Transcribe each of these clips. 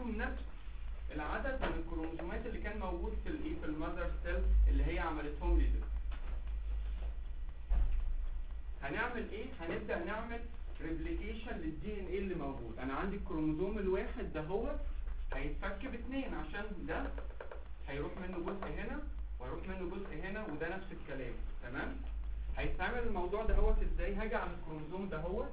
منهم نفس العدد من الكروموسومات اللي كان موجود في الايه في المذر سيل اللي هي عملتهم لي دول هنعمل ايه هنبدا نعمل ريبليكيشن للدي ان ايه اللي موجود انا عندي الكروموسوم الواحد ده هو هيتفك باثنين عشان ده هيروح منه جزء هنا وهيروح منه جزء هنا وده نفس الكلام تمام هيستعمل الموضوع ده هو ازاي هاجي على الكروموسوم ده هو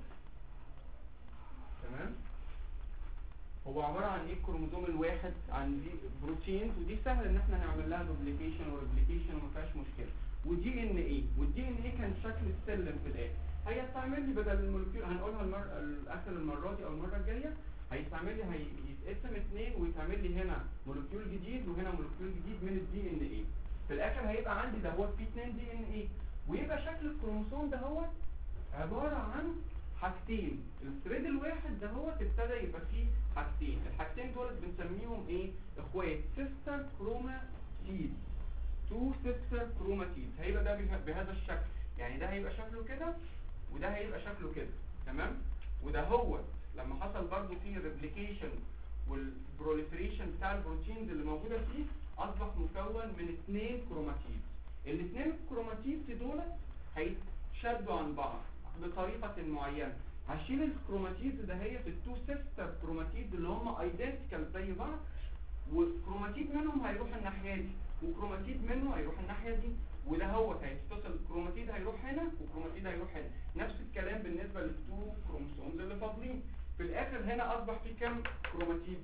تمام هو عبارة عن ايه الكروموسوم الواحد عن دي بروتينز ودي سهل ان احنا نعمل لها دوبليكيشن وريبليكيشن وما فيهاش مشكله ودي ان ايه والدي ان ايه كان شكل السلم في الاخر هيستعمل لي بدل المولكيول هنقولها المر... اخر المره دي او المره الجايه هيستعمل لي هيتقسم اثنين ويتعمل لي هنا مولكيول جديد وهنا مولكيول جديد من الدي ان ايه في الاخر هيبقى عندي ده هو في اثنين دي ان ايه ويبقى شكل الكروموسوم ده هو عباره عن حاجتين الثريد الواحد ده هو ابتدى يبقى فيه حاجتين الحاجتين دول بنسميهم ايه اخوات سيستر كروماتيد تو سيستر كروماتيد هيبقى ده به- بهذا الشكل يعني ده هيبقى شكله كده وده هيبقى شكله كده تمام وده هو لما حصل برضو فيه ريبليكيشن والبروليفريشن بتاع البروتينز اللي موجوده فيه اصبح مكون من اثنين كروماتيد الاثنين كروماتيد دول هيتشدوا عن بعض بطريقه معينه هشيل الكروماتيد ده هي في التو سيستر كروماتيد اللي هم ايدنتيكال زي بعض وكروماتيد منهم هيروح الناحيه دي وكروماتيد منه هيروح الناحيه دي وده هو هيتصل كروماتيد هيروح هنا وكروماتيد هيروح هنا نفس الكلام بالنسبه للتو كروموسومز اللي فاضلين في الاخر هنا اصبح في كام كروماتيد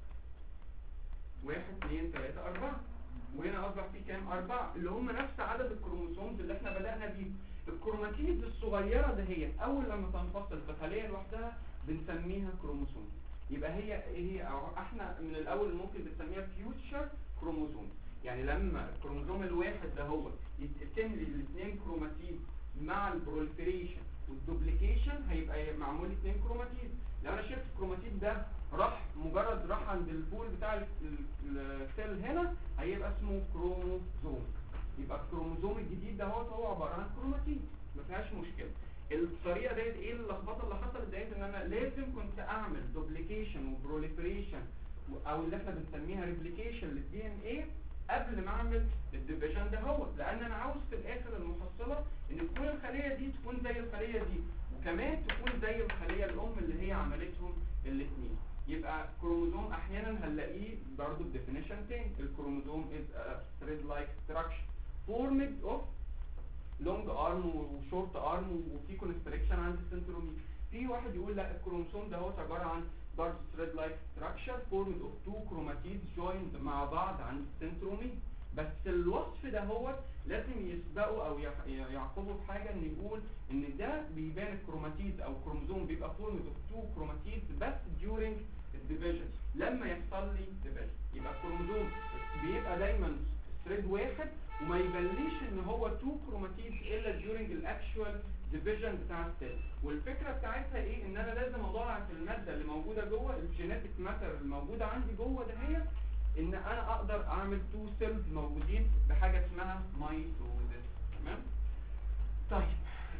واحد اثنين ثلاثة أربعة وهنا أصبح في كام أربعة اللي هم نفس عدد الكروموسومز اللي احنا بدأنا بيه الكروماتيد الصغيرة دهيت أول لما تنفصل في خلية لوحدها بنسميها كروموسوم يبقى هي ايه هي أو احنا من الأول ممكن بنسميها فيوتشر كروموسوم يعني لما الكروموسوم الواحد ده هو يتقسم لي الاثنين كروماتيد مع البروليفريشن والدوبليكيشن هيبقى معمول لي اثنين كروماتيد لو انا شلت الكروماتيد ده راح مجرد راح عند البول بتاع ال- ال- السيل هنا هيبقى اسمه كروموزوم يبقى الكروموزوم الجديد ده هو هو عباره عن كروماتيد ما فيهاش مشكله الطريقه ديت ايه اللخبطه اللي حصلت ديت ان انا لازم كنت اعمل دوبليكيشن وبروليفريشن او اللي احنا بنسميها ريبليكيشن للدي ان ايه قبل ما اعمل الديفيجن ده هو لان انا عاوز في الاخر المحصله ان تكون الخليه دي تكون زي الخليه دي وكمان تكون زي الخليه الام اللي هي عملتهم الاثنين يبقى كروموزوم احيانا هنلاقيه برضه بديفينيشن تاني الكروموزوم از thread like structure formed of لونج ارم وشورت ارم وفي كونستريكشن عند السنترومير في واحد يقول لا الكروموسوم ده هو عباره عن برضه ثريد لايك ستراكشر فورمد اوف تو كروماتيد جويند مع بعض عند السنترومير بس الوصف ده هو لازم يسبقه او يح- يعقبه بحاجه ان يقول ان ده بيبان الكروماتيد او الكروموسوم بيبقى فورمد اوف تو كروماتيد بس during الديفيجن لما يحصل لي ديفيجن يبقى الكروموسوم بيبقى دايما ثريد واحد وما يبانليش ان هو تو كروماتيد الا during الاكشوال ديفيجن بتاع السيل والفكره بتاعتها ايه ان انا لازم اضاعف الماده اللي موجوده جوه الجينيتك ماتر الموجوده عندي جوه ده هي ان انا اقدر اعمل تو سيلز موجودين بحاجه اسمها مايتوزيس تمام طيب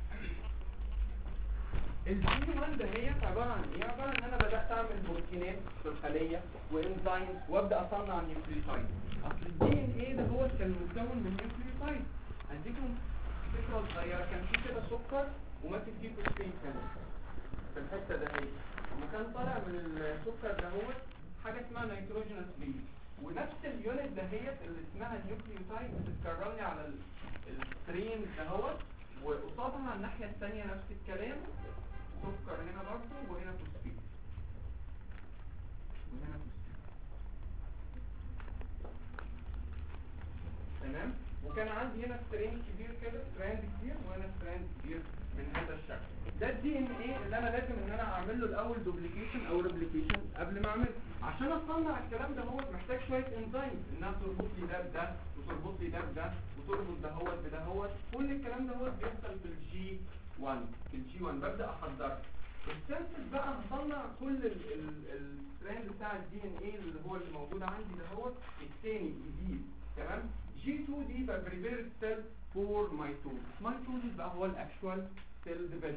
الجي 1 ده هي عباره عن ايه عباره عن ان انا بدات اعمل بروتينات في الخليه وانزيمز وابدا اصنع نيوكليوتايد اصل الدي ان ايه ده هو كان مكون من نيوكليوتايد اديكم فكره صغيره كان في كده سكر وماسك فيه فوسفين هنا في الحته ده هي لما كان طالع من السكر ده هو حاجه اسمها نيتروجينوس بيز ونفس اليونت دهيت اللي اسمها نيوكليوتايد بتتكرر لي على ال- السترين دهوت وقصادها على الناحيه الثانيه نفس الكلام سكر هنا برضه وهنا فوسفين وهنا فوسفين تمام وكان عندي هنا سترين كبير كده ستراند كبير وهنا ستراند كبير من هذا الشكل ده الدي ان ايه اللي انا لازم ان انا اعمل له الاول دوبليكيشن او ريبليكيشن قبل ما اعمل عشان اصنع الكلام ده هو محتاج شويه انزيمز انها تربط لي ده بده وتربط لي ده بده وتربط ده هو بده هو كل الكلام ده هو بيحصل في الجي 1 في الجي 1 ببدا احضر السنسس بقى هصنع كل الستراند بتاع الدي ان ايه اللي هو اللي موجود عندي ده هو الثاني الجديد تمام جي 2 دي بريبير سيل فور مايتوز مايتوز بقى هو الاكشوال سيل ديفيجن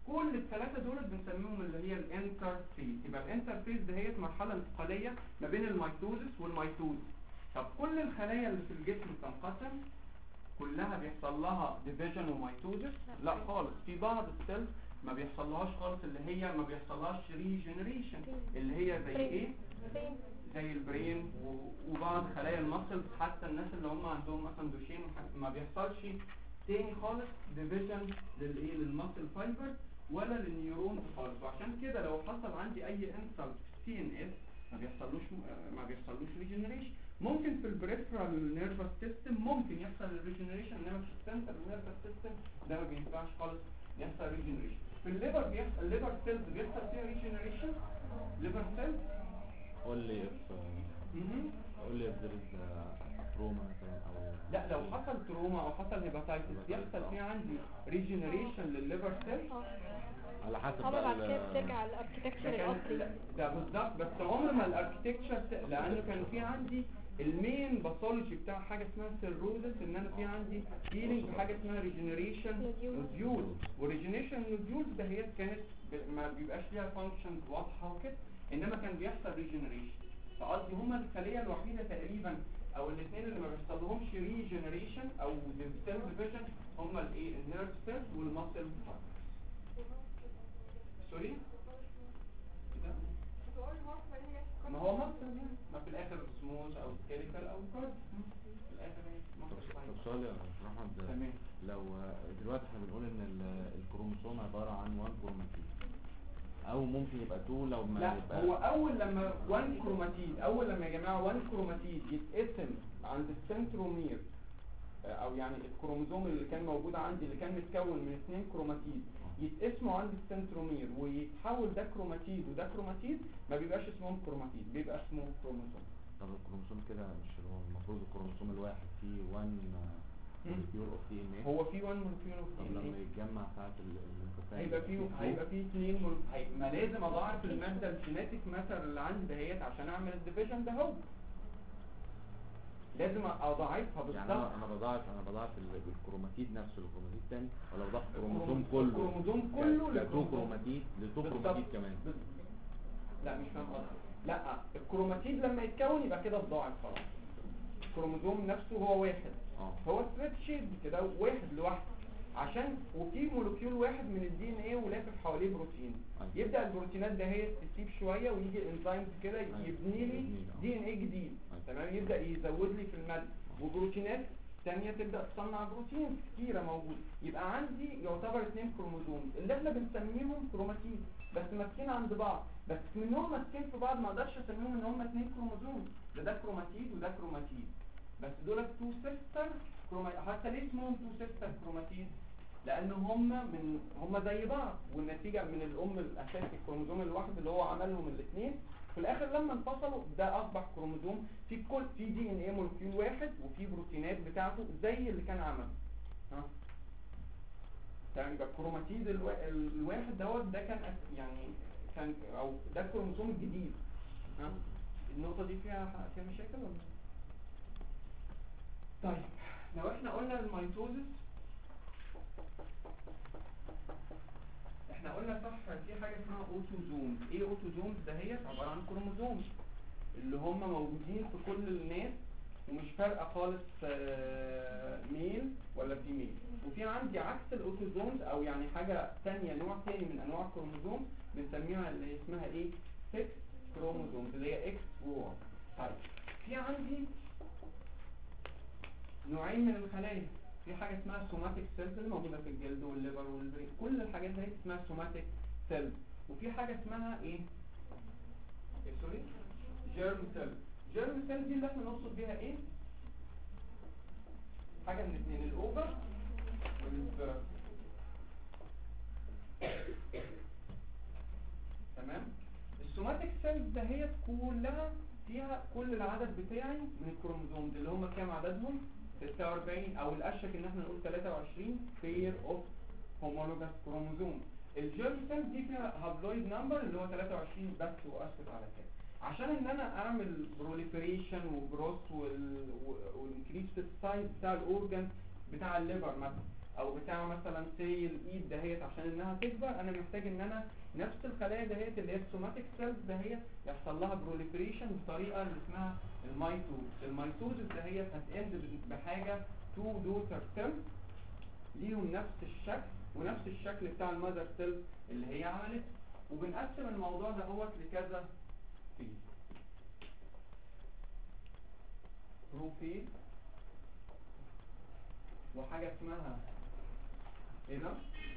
كل الثلاثه دول بنسميهم اللي هي الانترفيز يبقى الانترفيز دهيت مرحله انتقاليه ما بين الميتوزس والميتوز طب كل الخلايا اللي في الجسم بتنقسم كلها بيحصل لها ديفيجن وميتوزس لا خالص في بعض السيلز ما بيحصلهاش خالص اللي هي ما بيحصلهاش ريجنريشن اللي هي زي ايه فين زي البرين و- وبعض خلايا المسلز حتى الناس اللي هم عندهم مثلا دوشين وح- ما بيحصلش تاني خالص ديفيجن للايه للمسل فايبر ولا للنيورونز خالص وعشان كده لو حصل عندي اي انسلت في سي ان اس ما بيحصلوش ما بيحصلوش ريجنريشن ممكن في البريفرال نيرفس سيستم ممكن يحصل الريجنريشن انما في السنتر نيرفس سيستم ده ما بينفعش خالص يحصل ريجنريشن في الليفر بيحصل الليفر سيلز بيحصل فيها ريجنريشن ليفر سيلز قول لي if قول لي if there is a trauma مثلا او لا لو حصل تروما او حصل هيباتايتس يحصل في عندي ريجنريشن للليفر سيل اه على حسب طبعا بقى بعد كده ال- بترجع ده الاركتكتشر كان الاصلي لا، ده بالظبط بس عمر ما الاركتكتشر لانه كان في عندي المين باثولوجي بتاع حاجه اسمها سيروزس ان انا في عندي هيلينج بحاجه اسمها ريجنريشن Nodules. نوديولز والريجنريشن نوديولز ده هي كانت ب- ما بيبقاش ليها فانكشنز واضحه وكده انما كان بيحصل ريجنريشن فقصدي هما الخليه الوحيده تقريبا او الاثنين اللي ما بيحصلهمش ريجنريشن او سيل ديفيجن هما الايه النيرف سيلز والماسل سوري إيه ده؟ ما هو مصر يعني ما في الاخر سموز او سكيليكال او كارد في الاخر هي طب مصر طب سؤال يا دكتور احمد تمام لو دلوقتي احنا بنقول ان ال- الكروموسوم عباره عن 1 كروماتيد او ممكن يبقى 2 لو ما لا يبقى هو اول لما 1 كروماتيد اول لما يا جماعه 1 كروماتيد يتقسم عند السنترومير آه، او يعني الكروموزوم اللي كان موجود عندي اللي كان متكون من اثنين كروماتيد يتقسموا عند السنترومير ويتحول ده كروماتيد وده كروماتيد ما بيبقاش اسمهم كروماتيد بيبقى اسمه كروموزوم طب الكروموسوم كده مش هو المفروض الكروموسوم الواحد فيه 1 مولكيول اوف دي ان ايه هو في 1 مولكيول طب لما يتجمع ساعة ال- الانقسام هيبقى فيه هيبقى فيه اثنين مل... هي... ما لازم اضاعف الماده الجينيتك ماتر اللي عندي دهيت عشان اعمل الديفيجن ده هو لازم اضاعفها بالظبط يعني انا انا بضاعف انا بضاعف ال- الكروماتيد نفسه الكروماتيد تاني ولا بضاعف الكروموسوم كله الكروموسوم كله لا تو للكروموسوم. كروماتيد لتو بالظبط. كروماتيد كمان بال- لا مش فاهم قصدي لا الكروماتيد لما يتكون يبقى كده اتضاعف خلاص الكروموسوم نفسه هو واحد اه هو ثريد شيب كده واحد لوحده عشان وفي مولكيول واحد من الدي ان ايه ولافف حواليه بروتين أيوة. يبدا البروتينات ده هي تسيب شويه ويجي الانزيمز كده أيوة. يبني لي يبني لي، آه. دي ان ايه جديد أيوة. تمام يبدا يزود لي في الماده وبروتينات تانية تبدا تصنع بروتين كتيره موجوده يبقى عندي يعتبر اثنين كروموزوم اللي احنا بنسميهم كروماتيد بس ماسكين عند بعض بس منهم ماسكين في بعض ما اقدرش اسميهم ان هم اثنين كروموزوم ده ده كروماتيد وده كروماتيد بس دول تو سيستر كروماتيد حتى ليه اسمهم تو سيستر كروماتيد لان هم من هم زي بعض والنتيجه من الام الاساسي الكروموزوم الواحد اللي هو عملهم الاثنين في الاخر لما انفصلوا ده اصبح كروموزوم في كل في دي ان ايه مولكيول واحد وفي بروتينات بتاعته زي اللي كان عمله ها يعني يبقى الكروماتيد الوا... الواحد دوت ده كان أس- يعني كان او ده الكروموزوم الجديد ها النقطه دي فيها فيها مشاكل ولا لا؟ طيب لو احنا قلنا الميتوزس احنا قلنا صح في حاجه اسمها اوتوزوم ايه اوتوزوم دهيت عباره عن كروموزوم اللي هم موجودين في كل الناس ومش فارقه خالص آه، ميل ولا فيميل وفي عندي عكس الاوتوزومز او يعني حاجه ثانيه نوع ثاني من انواع الكروموزوم بنسميها اللي اسمها ايه 6 كروموزومز اللي هي اكس وواي طيب في عندي نوعين من الخلايا في حاجه اسمها سوماتيك سيلز اللي موجوده في الجلد والليفر والبرين كل الحاجات دي اسمها سوماتيك سيلز وفي حاجه اسمها ايه إيه سوري جيرم سيل جيرم سيل دي اللي احنا نقصد بيها ايه حاجه من الاثنين الاوفر والسبرم تمام السوماتيك سيلز دهيت كلها فيها كل العدد بتاعي من الكروموزومز اللي هم كام عددهم 46 او الاشك ان احنا نقول 23 بير اوف هومولوجاس كروموزوم الجيرم سيلز دي فيها هابلويد نمبر اللي هو 23 بس واسكت على كده عشان ان انا اعمل بروليفريشن وجروث والانكريس في السايز بتاع الاورجان بتاع الليفر مثلا او بتاع مثلا سي الايد دهيت عشان انها تكبر انا محتاج ان انا نفس الخلايا دهيت اللي هي السوماتيك سيلز دهيت يحصل لها بروليفريشن بطريقه اللي اسمها الميتوز الميتوز دهيت هتاند بحاجه تو دوتر سيلز ليهم نفس الشكل ونفس الشكل بتاع المذر سيل اللي هي عملته وبنقسم الموضوع ده هو لكذا فيز بروفيل وحاجة اسمها ايه ده؟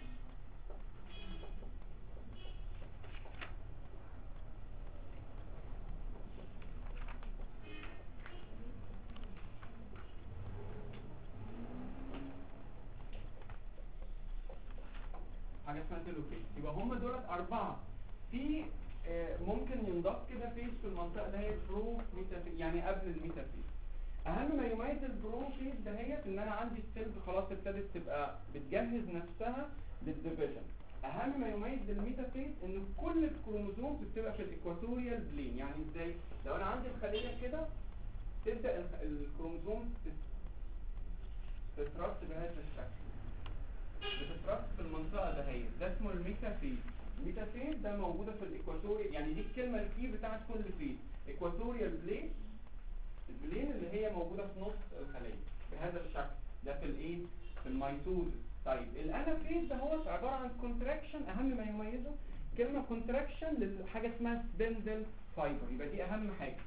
حاجة اسمها تيلوفيز يبقى هم دولت أربعة في آه، ممكن ينضاف كده فيز في المنطقة ده هي برو ميتافيز يعني قبل الميتافيز أهم ما يميز البرو فيز دهيت إن أنا عندي السيلز خلاص ابتدت تبقى بتجهز نفسها للديفيجن أهم ما يميز الميتافيز إن كل الكروموزومز بتبقى في الإكواتوريال بلين يعني إزاي؟ لو أنا عندي الخلية كده تبدأ الخ- الكروموزوم تت- تترص بهذا الشكل بتترص في المنطقة دهيت ده اسمه الميتافيز الميتافيز ده موجودة في الإكواتوريال يعني دي الكلمة الكي بتاعت كل فيز إكواتوريال بلين البلين اللي هي موجودة في نص الخلية بهذا الشكل ده في الايه في الميتوز طيب الانافيز ده هو عبارة عن كونتراكشن اهم ما يميزه كلمة كونتراكشن لحاجة اسمها سبندل فايبر يبقى دي اهم حاجة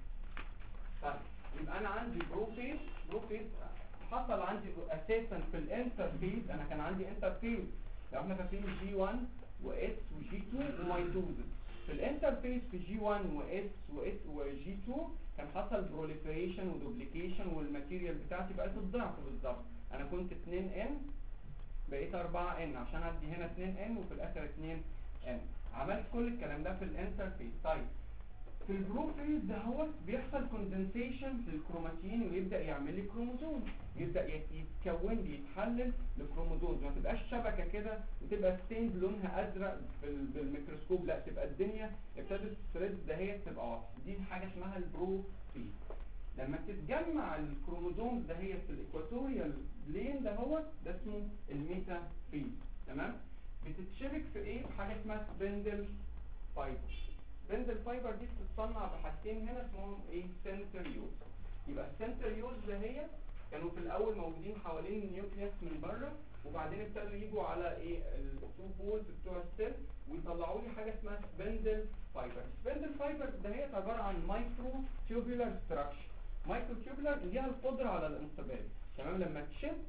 طيب يبقى انا عندي بروفيز بروفيز حصل عندي اساسا في الانترفيز انا كان عندي انترفيز لو احنا فاكرين جي 1 واس وجي 2 وميتوزس في الانترفيس في جي 1 واس واس وجي 2 كان حصل بروليفريشن ودوبليكيشن والماتيريال بتاعتي بقت الضعف بالظبط انا كنت 2 ان بقيت 4 ان عشان ادي هنا 2 ان وفي الاخر 2 ان عملت كل الكلام ده في الانترفيس طيب في البروفيز ده هو بيحصل كوندنسيشن للكروماتين ويبدا يعمل لي كروموزوم يبدا يت- يتكون لي يتحلل لكروموزوم ما تبقاش شبكه كده وتبقى ستيند لونها ازرق بال- بالميكروسكوب لا تبقى الدنيا ابتدت الثريد ده هي تبقى واضحه دي حاجه اسمها البروفيز لما تتجمع الكروموزوم ده هي في الايكواتوريال بلين ده هو ده اسمه الميتافيز تمام بتتشبك في ايه في حاجه اسمها سبندل فايبر سبندل فايبر دي بتتصنع بحاجتين هنا اسمهم ايه سنتريوز يبقى السنتريوز ده هي كانوا في الاول موجودين حوالين النيوكليوس من بره وبعدين ابتدوا يجوا على ايه التو بولز بتوع السيل ويطلعوا لي حاجه اسمها سبندل فايبر السبندل فايبر ده هي عباره عن مايكرو تيوبولار ستراكشر مايكرو تيوبولار ليها القدره على الانقباض تمام لما تشد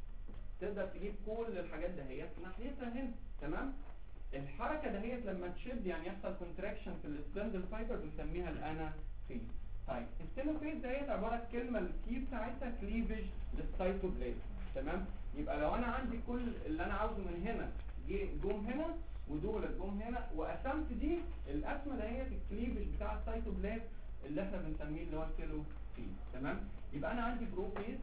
تقدر تجيب كل الحاجات دهيت ناحيتها هنا تمام الحركه دهيت لما تشد يعني يحصل كونتراكشن في السبندل فايبر بنسميها الانافيز طيب التيلوفيز دهيت عباره الكلمه الكي بتاعتها كليفج للسيتوبلازم تمام يبقى لو انا عندي كل اللي انا عاوزه من هنا جه جم هنا ودول جم هنا وقسمت دي القسمه دهيت الكليفج بتاع السيتوبلازم اللي احنا بنسميه اللي هو التيلوفيز تمام يبقى انا عندي بروفيز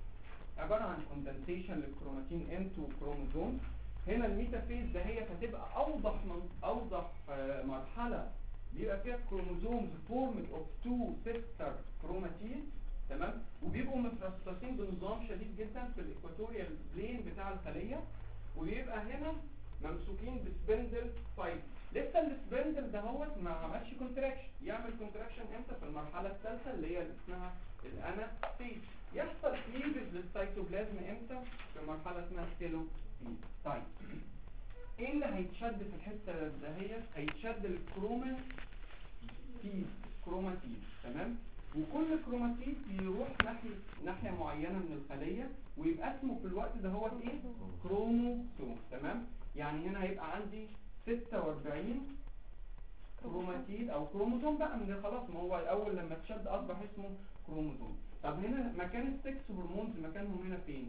عبارة عن كوندنسيشن للكروماتين انتو كروموزوم هنا الميتافيز ده هي هتبقى اوضح من اوضح آه، مرحلة بيبقى فيها كروموزومز فورمد اوف تو سيستر كروماتين تمام وبيبقوا مترصصين بنظام شديد جدا في الايكواتوريال بلين بتاع الخلية ويبقى هنا ممسوكين بسبندل فايب لسه السبندل ده هو ما عملش كونتراكشن يعمل كونتراكشن امتى في المرحله الثالثه اللي هي اللي اسمها الانافيز يحصل كليفج للسيتوبلازم امتى في مرحله اسمها ستيلوفيز طيب ايه اللي هيتشد في الحته دهيت هيتشد الكروما فيز كروماتيد تمام وكل كروماتيد بيروح ناحيه ناحيه معينه من الخليه ويبقى اسمه في الوقت ده هو ايه كروموسوم تمام يعني هنا هيبقى عندي 46 كروماتيد او كروموزوم بقى من خلاص ما هو اول لما اتشد اصبح اسمه كروموزوم طب هنا مكان السكس هرمونز مكانهم هنا فين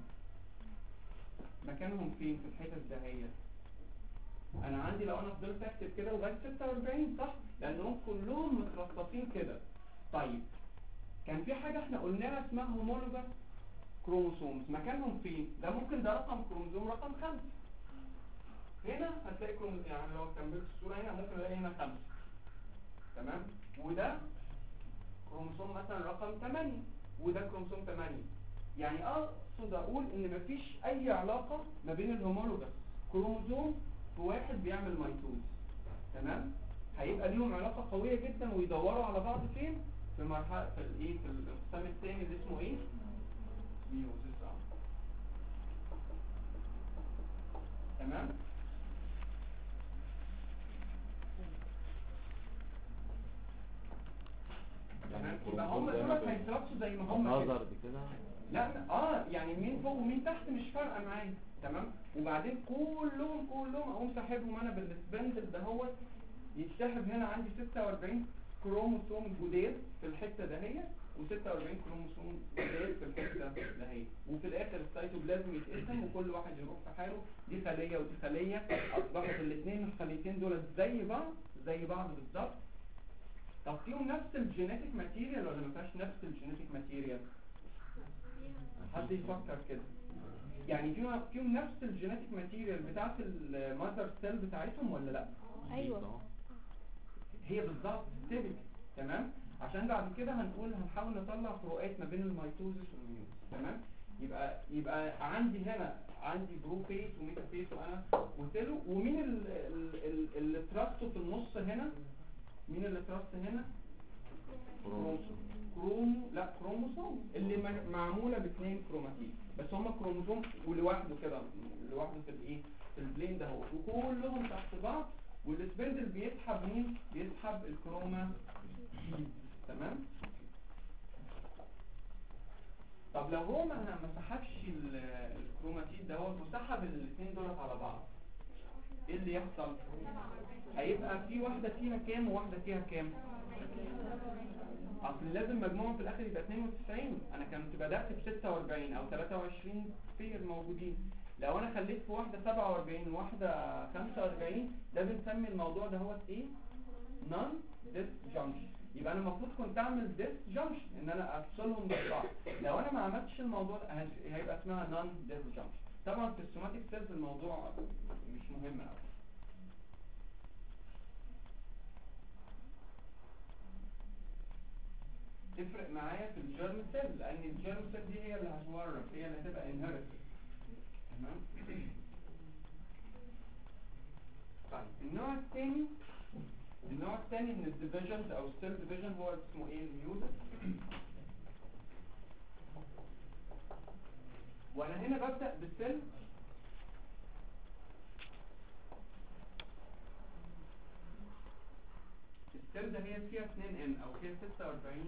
مكانهم فين في الحتت دهيت انا عندي لو انا فضلت اكتب كده لغايه 46 صح لانهم كلهم مترصصين كده طيب كان في حاجه احنا قلناها اسمها هومولوجاس كروموسومز مكانهم فين ده ممكن ده رقم كروموسوم رقم خمسة هنا هتلاقي كروموسوم يعني لو كملت الصوره هنا ممكن الاقي هنا خمسة تمام وده كروموسوم مثلا رقم 8 وده كروموسوم 8 يعني اقصد اقول ان مفيش اي علاقة ما بين الهومولوجس كروموزوم في واحد بيعمل ميتوز تمام هيبقى ليهم علاقة قوية جدا ويدوروا على بعض فين في مرحلة في الايه في الانقسام الثاني اللي اسمه ايه ميوزيس اه تمام تمام يبقى هم دول هيتربطوا زي ما هم كده نظر بكده لا لا، اه يعني مين فوق ومين تحت مش فارقه معايا تمام وبعدين كلهم كلهم اقوم ساحبهم انا بالسبندل ده هو يتسحب هنا عندي 46 كروموسوم جداد في الحته دهيت و46 كروموسوم جداد في الحته دهيت وفي الاخر السيتوبلازم يتقسم وكل واحد يروح في حاله دي خليه ودي خليه اصبحت الاثنين الخليتين دول زي بعض زي بعض بالظبط طب فيهم نفس الجينيتك ماتيريال ولا ما فيهاش نفس الجينيتك ماتيريال حد يفكر كده يعني فيهم فيهم نفس الجينيتك ماتيريال بتاعت المذر سيل بتاعتهم ولا لا ايوه هي بالظبط ثابت تمام عشان بعد كده هنقول هنحاول نطلع فروقات ما بين الميتوزس والميوز تمام يبقى يبقى عندي هنا عندي بروفيت وميتافيت وانا قلت له ومين ال- ال- ال- اللي ترسته في النص هنا مين اللي ترست هنا كروموسوم كرومو لا كروموسوم اللي م- معموله باثنين كروماتين بس هم كروموسوم ولوحده كده لوحده في الايه في البلين ده هو وكلهم تحت بعض والسبندل بيسحب مين بيسحب الكروما تمام طب لو هو ما ما سحبش ال- الكروماتيد ده هو وسحب الاثنين دولت على بعض ايه اللي يحصل هيبقى في واحده فيها كام وواحده فيها كام اصل لازم مجموعهم في الاخر يبقى 92 انا كنت بدات ب 46 او 23 بير موجودين لو انا خليت في واحده 47 وواحده 45 ده بنسمي الموضوع ده هو ايه نون ديس جانكشن يبقى انا المفروض كنت اعمل ديس جانكشن ان انا افصلهم ببعض لو انا ما عملتش الموضوع ده هت- هيبقى اسمها نون ديس جانكشن طبعا في السوماتيك سيلز الموضوع مش مهم قوي تفرق معايا في الجيرم سيل لان الجيرم سيل دي هي اللي هتورث هي اللي هتبقى انهيرتد تمام طيب النوع الثاني النوع الثاني من الديفيجنز او السيل ديفيجن هو اسمه ايه الميوزك وانا هنا ببدا بالسيل السيل ده هي فيها 2 ان او فيها 46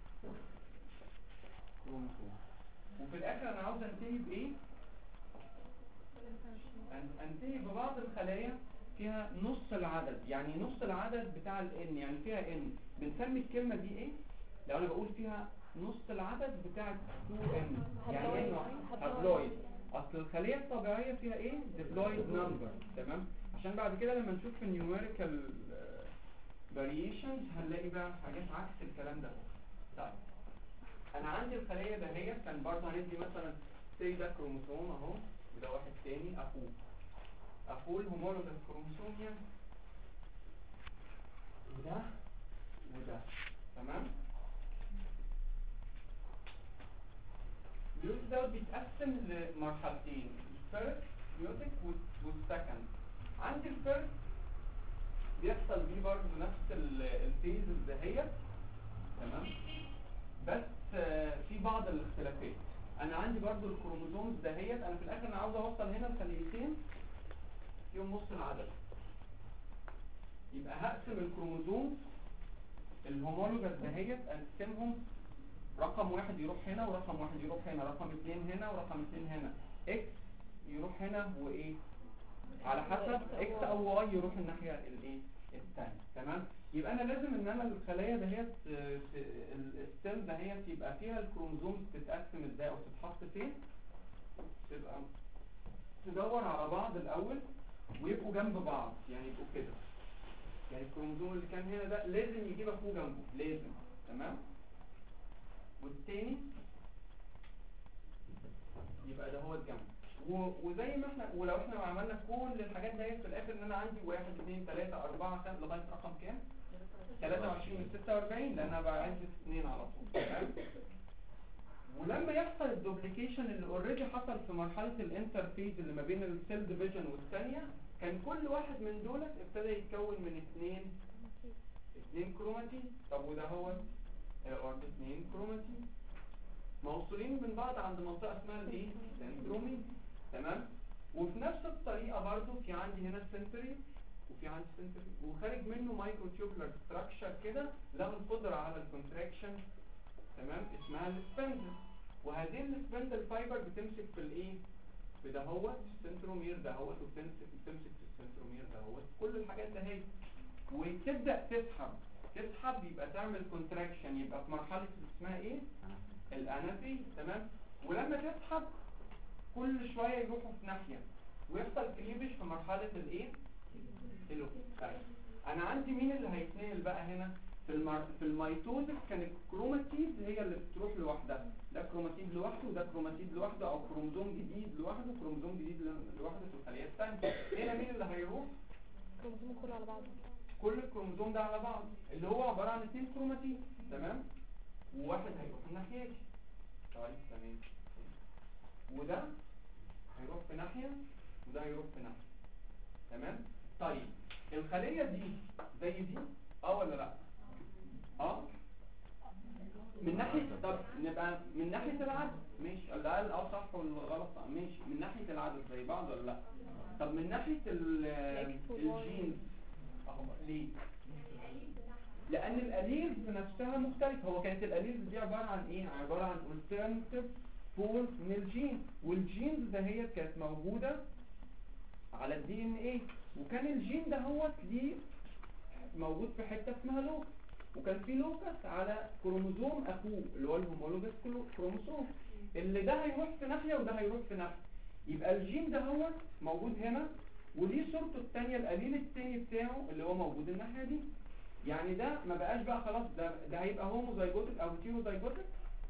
كروموسوم وفي الاخر انا عاوز انتهي بايه أن- انتهي ببعض الخلايا فيها نص العدد يعني نص العدد بتاع الان يعني فيها ان بنسمي الكلمة دي ايه لو انا بقول فيها نص العدد بتاع 2 ان يعني ايه نوع؟ هابلويد اصل الخلية الطبيعية فيها ايه ديبلويد نمبر تمام عشان بعد كده لما نشوف في النيوميريكال فاريشنز هنلاقي بقى حاجات عكس الكلام ده طيب انا عندي الخلية ده هي كان برضه هندي مثلا سي ده كروموسوم اهو وده واحد تاني اخوه اخوه الهومولوجس كروموسوم يعني وده وده تمام البيوتك دوت بيتقسم لمرحلتين الفيرست بيوتك والسكند عندي الفيرست بيحصل بيه برضه نفس ال- الفيز الزهية تمام بس آه، في بعض الاختلافات انا عندي برضه الكروموزومز دهيت انا في الاخر انا عاوز اوصل هنا الخليتين فيهم نص العدد يبقى هقسم الكروموزوم الهومولوجس دهيت اقسمهم رقم واحد يروح هنا ورقم واحد يروح هنا رقم اتنين هنا ورقم اتنين هنا اكس يروح هنا وايه على حسب اكس او واي يروح الناحية الايه الثانية تمام يبقى انا لازم ان انا الخلايا دهيت آه، في الستيل دهيت يبقى فيها الكروموزوم تتقسم ازاي او تتحط فين تبقى تدور على بعض الاول ويبقوا جنب بعض يعني يبقوا كده يعني الكروموزوم اللي كان هنا ده لازم يجيب اخوه جنبه لازم تمام والتاني يبقى ده هو الجنب و- وزي ما احنا ولو احنا عملنا كل الحاجات ديت في الاخر ان انا عندي واحد اثنين ثلاثة اربعة خمسة لغاية رقم كام 23 من 46 لان انا بعد اثنين على طول تمام ولما يحصل الدوبليكيشن اللي اوريدي حصل في مرحله الانترفيز اللي ما بين السيل ديفيجن والثانيه كان كل واحد من دولت ابتدى يتكون من اثنين اثنين كروماتين طب وده هو هيقعد اثنين كروماتين موصولين من بعض عند منطقه اسمها الايه سنترومين تمام وفي نفس الطريقه برضو في عندي هنا السنتري وفي عندي سنتري وخارج منه مايكرو تيوبولار ستراكشر كده له القدره على الكونتراكشن تمام اسمها السبندل وهذه السبندل فايبر بتمسك في الايه في دهوت السنترومير دهوت وبتمسك بتمسك في السنترومير دهوت كل الحاجات ده هي وتبدا تسحب تسحب يبقى تعمل كونتراكشن يبقى في مرحله اسمها ايه الانفي تمام ولما تسحب كل شويه يروحوا في ناحيه ويحصل كليبش في مرحله الايه الو طيب انا عندي مين اللي هيتنقل بقى هنا في المر... في الميتوزس كان الكروماتيد هي اللي بتروح لوحدها ده كروماتيد لوحده وده كروماتيد لوحده او كروموزوم جديد لوحده وكروموزوم جديد ل- لوحده في الخليه الثانيه هنا مين اللي هيروح كروموسوم كله على بعضه كل الكروموزوم ده على بعض اللي هو عباره عن اثنين كروماتيد تمام وواحد هيروح الناحيه دي طيب تمام وده هيروح في ناحيه وده هيروح في ناحيه تمام طيب الخليه دي زي دي اه ولا لا اه من ناحيه طب نبقى من ناحيه العدد ماشي اللي قال اه صح والغلط صح ماشي من ناحيه العدد زي بعض ولا لا طب من ناحيه ال- الإكس والواي. الجينز اهو ليه لان الاليلز نفسها مختلفه هو كانت الاليلز دي عباره عن ايه عباره عن alternative فورم من الجين والجينز دهيت كانت موجوده على الدي ان ايه وكان الجين ده هو ليه موجود في حته اسمها لوكس وكان في لوكس على كروموزوم اخوه اللي هو الهومولوجس كلو- كروموسوم اللي ده هيروح في ناحيه وده هيروح في ناحيه يبقى الجين ده هو موجود هنا وليه صورته الثانيه القليل الثاني بتاعه اللي هو موجود الناحيه دي يعني ده ما بقاش بقى خلاص ده ده هيبقى هوموزايجوتك او هيتيروزايجوتك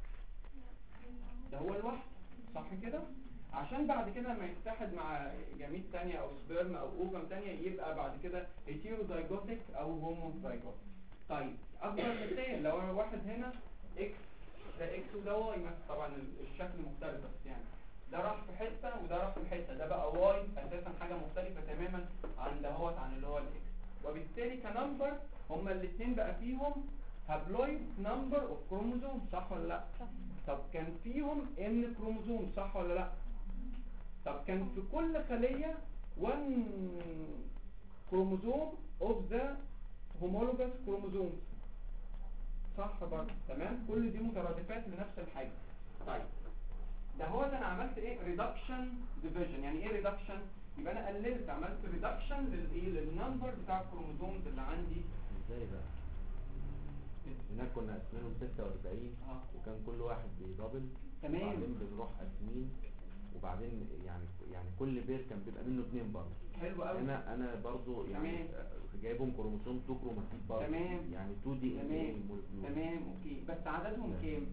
ده هو لوحده صح كده عشان بعد كده لما يتحد مع جميل تانية او سبيرم او اوفم تانية يبقى بعد كده هيتيروزايجوتك او هوموزايجوتك طيب اكبر مثال لو انا واحد هنا اكس ده اكس وده واي مثلا طبعا ال- الشكل مختلف بس يعني ده راح في حته وده راح في حته ده بقى واي اساسا حاجه مختلفه تماما عن دهوت عن اللي هو الاكس وبالتالي كنمبر هما الاثنين بقى فيهم هابلويد نمبر اوف كروموزوم صح ولا لا صح طب كان فيهم ان كروموزوم صح ولا لا طب كان في كل خلية 1 كروموزوم اوف ذا homologous chromosomes صح برضه تمام كل دي مترادفات لنفس الحاجة طيب ده هو ده انا عملت ايه reduction division يعني ايه reduction يبقى انا قللت عملت reduction للايه للنمبر بتاع الكروموزومز اللي عندي ازاي بقى هناك كنا قسمينهم 46 اه وكان كل واحد بيدبل تمام. وبعدين بنروح قاسمين وبعدين يعني يعني كل بير كان بيبقى منه اثنين برضه حلو قوي انا انا برضه يعني تمام. آه، جايبهم كروموسوم 2 كروماتيد برضه تمام. يعني 2 دي ان اي تمام تمام اوكي بس عددهم كام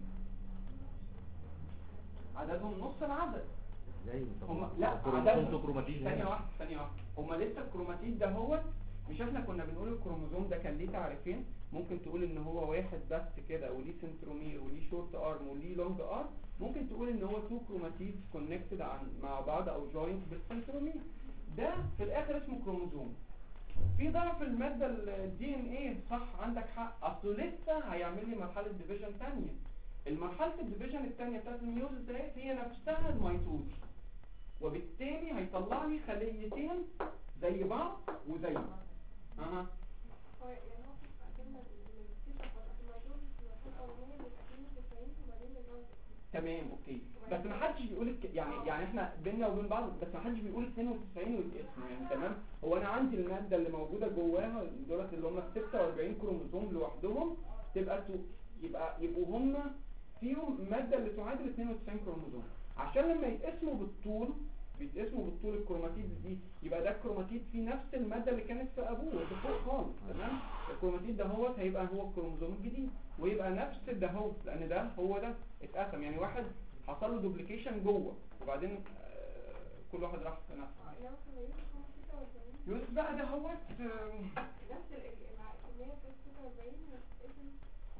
عددهم نص العدد ازاي انت هم هو لا كروموسوم عددهم 2 كروماتيد ثانية هنا واحدة ثانية واحدة هم لسه الكروماتيد ده هو مش احنا كنا بنقول الكروموزوم ده كان ليه تعريفين ممكن تقول ان هو واحد بس كده وليه سنترومير وليه شورت ارم وليه لونج ارم ممكن تقول ان هو تو كروماتيد كونكتد مع بعض او جوينت بالسنترومير ده في الاخر اسمه كروموزوم في ضعف المادة الدي ان ايه صح عندك حق اصله لسه هيعمل لي مرحلة ديفيجن ثانيه المرحلة الديفيجن الثانيه بتاعت الميوزس ديت هي نفسها الميتوز وبالتالي هيطلع لي خليتين زي بعض وزي بعض اها هو يعني هو في عندنا الكتير الموضوع في المرحلة الأولانية بيبقى فيه 90 وبعدين بيبقى تمام اوكي بس ما حدش بيقول الك... يعني يعني احنا بينا وبين بعض بس ما حدش بيقول 92 والاسم يعني تمام هو انا عندي الماده اللي موجوده جواها دولت اللي هم ال 46 كروموسوم لوحدهم تبقى تو... يبقى يبقوا هم فيهم ماده اللي تعادل 92 كروموسوم عشان لما يتقسموا بالطول بيتقسموا بالطول الكروماتيد دي يبقى ده الكروماتيد فيه نفس الماده اللي كانت في ابوه اللي فوق خالص تمام الكروماتيد ده هو هيبقى هو الكروموسوم الجديد ويبقى نفس ده هو لان ده هو ده اتقسم يعني واحد حصل له دوبليكيشن جوه وبعدين آه، كل واحد راح في نفسه إنما في الميوزس هم 46 يوسف بقى ده هو نفس ال- مع اللي هي في 46 اسم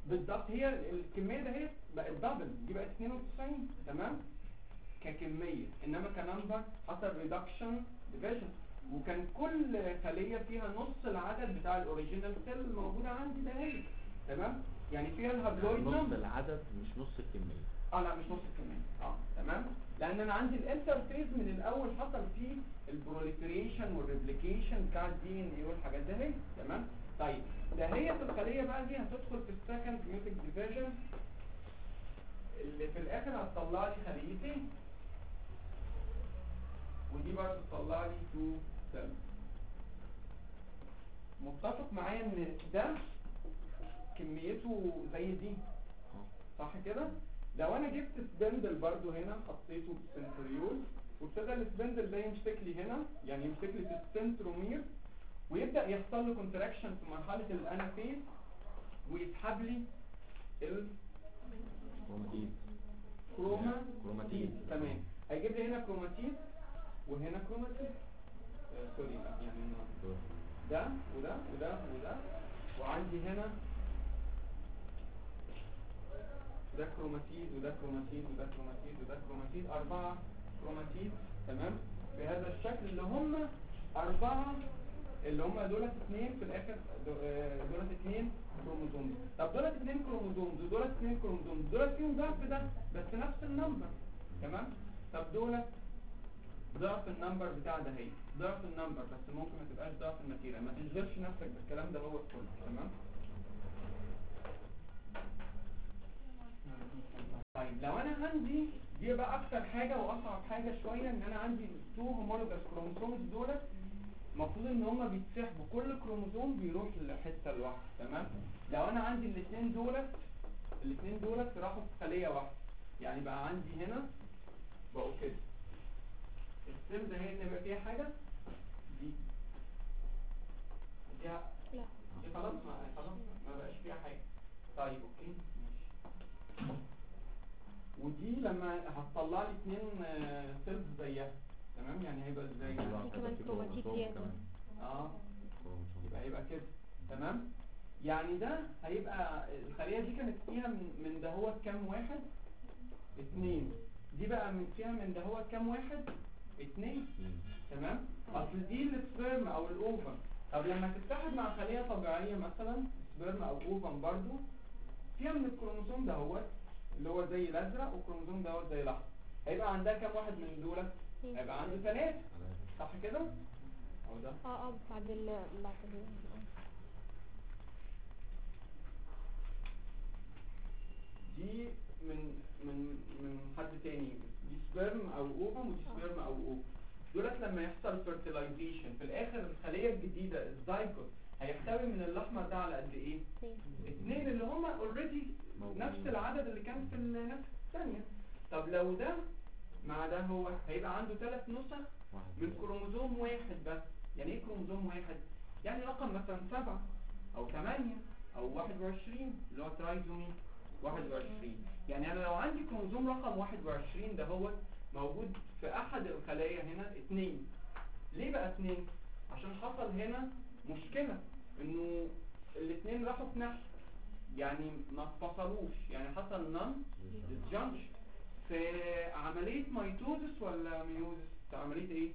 بالظبط هي الكميه ده هي بقت دبل دي بقت 92 تمام ككميه انما كنمبر حصل ريدكشن ديفيجن وكان كل خليه فيها نص العدد بتاع الاوريجينال سيل الموجوده عندي ده هي تمام يعني فيها الهابلويد نص نمبر العدد مش نص الكمية اه لا مش نص الكمية اه تمام لان انا عندي الانترفيز من الاول حصل فيه البروليفريشن والريبليكيشن بتاع الدي ان اي والحاجات ده هي تمام طيب ده هي في الخليه بقى دي هتدخل في السكند ميوتك ديفيجن اللي في الاخر هتطلع لي خليتين ودي برضه تطلع لي تو سيلز متفق معايا ان ده كميته زي دي صح كده لو انا جبت سبندل برضو هنا حطيته في السنتريول وابتدى السبندل ده يمسك لي هنا يعني يمسك لي في السنترومير ويبدا يحصل له كونتراكشن في مرحله الانافيز ويسحب لي كروماتيد الكروما كروماتيد تمام هيجيب لي هنا كروماتيد وهنا كروماتيد آه سوري لا يعني هنا ده وده وده وده وعندي هنا ده كروماتيد وده كروماتيد وده كروماتيد وده كروماتيد أربعة كروماتيد تمام بهذا الشكل اللي هم أربعة اللي هم دولت اثنين في الآخر دو- آه، دولت اثنين كروموزوم طب دولت اثنين كروموزوم ودولت اثنين كروموزوم دولت فيهم ضعف ده بس نفس النمبر تمام طب دولت ضعف النمبر بتاع ده هي ضعف النمبر بس ممكن ما تبقاش ضعف الماتيريال ما تشغلش نفسك بالكلام ده هو الكل تمام طيب لو انا عندي دي بقى اكتر حاجه واصعب حاجه شويه ان انا عندي تو هومولوجاس كروموسومز دولت المفروض ان هما بيتسحبوا كل كروموسوم بيروح لحته لوحده تمام لو انا عندي الاثنين دولت الاثنين دولت راحوا في خليه واحده يعني بقى عندي هنا بقوا كده السيل ده هي اللي بقى فيها حاجه دي دي لا دي خلاص ما خلاص ما بقاش فيها حاجه طيب اوكي ماشي ودي لما هتطلع لي اتنين سيلز زيها تمام يعني هيبقى ازاي كل واحد كمان فيه كروماتيد كروموسوم زيادة. كمان. اه كروموسوم. يبقى هيبقى كده تمام يعني ده هيبقى الخلية دي كانت فيها من, من ده هو كام واحد اتنين دي بقى من فيها من ده هو كام واحد اتنين مم. تمام اصل دي السبرم او الاوفم طب لما تتحد مع خلية طبيعية مثلا سبرم او اوفم برضو فيها من الكروموسوم ده هو اللي هو زي الازرق والكروموسوم ده هو زي الاحمر هيبقى عندها كام واحد من دول هيبقى عنده ثلاثة صح كده او ده اه اه بعد ال بعد ال دي من من من حد تاني دي سبرم او اوفم ودي سبرم او اوفم دولت لما يحصل فيرتلايزيشن في الاخر الخليه الجديده الزايكوت هيحتوي من الاحمر ده على قد ايه اتنين. اتنين اللي هم اوريدي موجودين. نفس العدد اللي كان في النفس الثانيه طب لو ده مع ده هو هيبقى عنده ثلاث نسخ واحد من كروموزوم واحد بس يعني ايه كروموزوم واحد يعني رقم مثلا سبعة او ثمانية او واحد وعشرين اللي هو ترايزومي واحد وعشرين يعني انا لو عندي كروموزوم رقم واحد وعشرين ده هو موجود في احد الخلايا هنا اتنين ليه بقى اتنين عشان حصل هنا مشكلة انه الاتنين راحوا في نفس يعني ما اتفصلوش يعني حصل نون ديسجنكشن في عملية ميتوزس ولا ميوزس في عملية ايه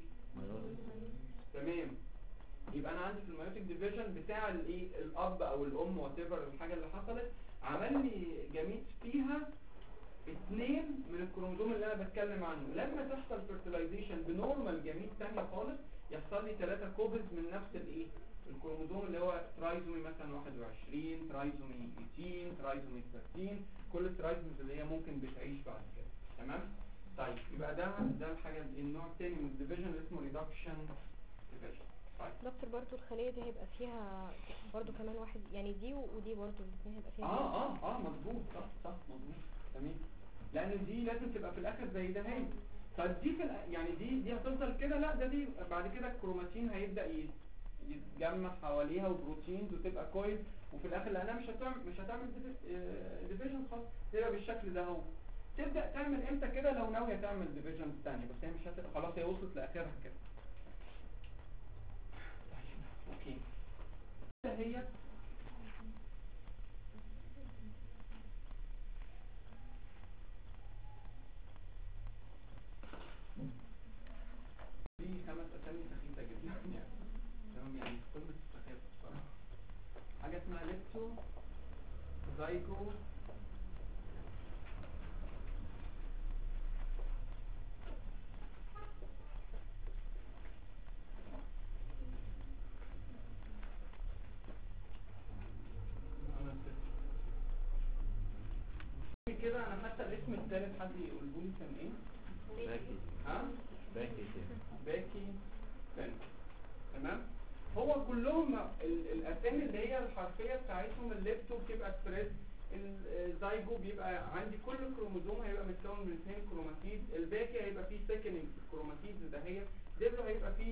تمام يبقى انا عندي في الميوتيك ديفيجن بتاع الايه الاب او الام وات الحاجه اللي حصلت عمل لي جميت فيها اثنين من الكروموزوم اللي انا بتكلم عنه لما تحصل فيرتلايزيشن بنورمال جميت ثانيه خالص يحصل لي ثلاثه كوبلز من نفس الايه الكروموزوم اللي هو ترايزومي مثلا 21 ترايزومي 18 ترايزومي 13 كل الترايزوميز اللي هي ممكن بتعيش بعد كده تمام طيب يبقى ده ده الحاجه النوع الثاني من الديفيجن اللي اسمه ريدكشن ديفيجن طيب دكتور برضو الخلية دي هيبقى فيها برضو كمان واحد يعني دي ودي برضو الاثنين هيبقى فيها اه اه اه مظبوط صح صح مظبوط تمام لان دي لازم تبقى في الاخر زي ده هي طب دي في الأ- يعني دي دي هتفضل كده لا ده دي بعد كده الكروماتين هيبدا ي- يتجمع حواليها وبروتينز وتبقى كويس وفي الاخر لانها مش هتعمل مش هتعمل ديفيجن خالص تبقى بالشكل ده اهو تبدا تعمل امتى كده لو ناويه تعمل ديفيجن ثانيه بس هي مش هتبقى خلاص هي وصلت لاخرها كده طيب اوكي هي يعني تمام يعني قمة السخافة بصراحة حاجة اسمها ليبتو زايجو أنا نسيت. كده انا حتى الاسم الثالث حد يقوله لي كان ايه باكي ها باكي كده باكي فين تمام هو كلهم ال- الاسامي اللي هي الحرفيه بتاعتهم الليبتو بتبقى ستريس الزايجو بيبقى عندي كل كروموزوم هيبقى متكون من اثنين كروماتيد الباقي هيبقى فيه سكننج في الكروماتيد ده هي دبلو هيبقى فيه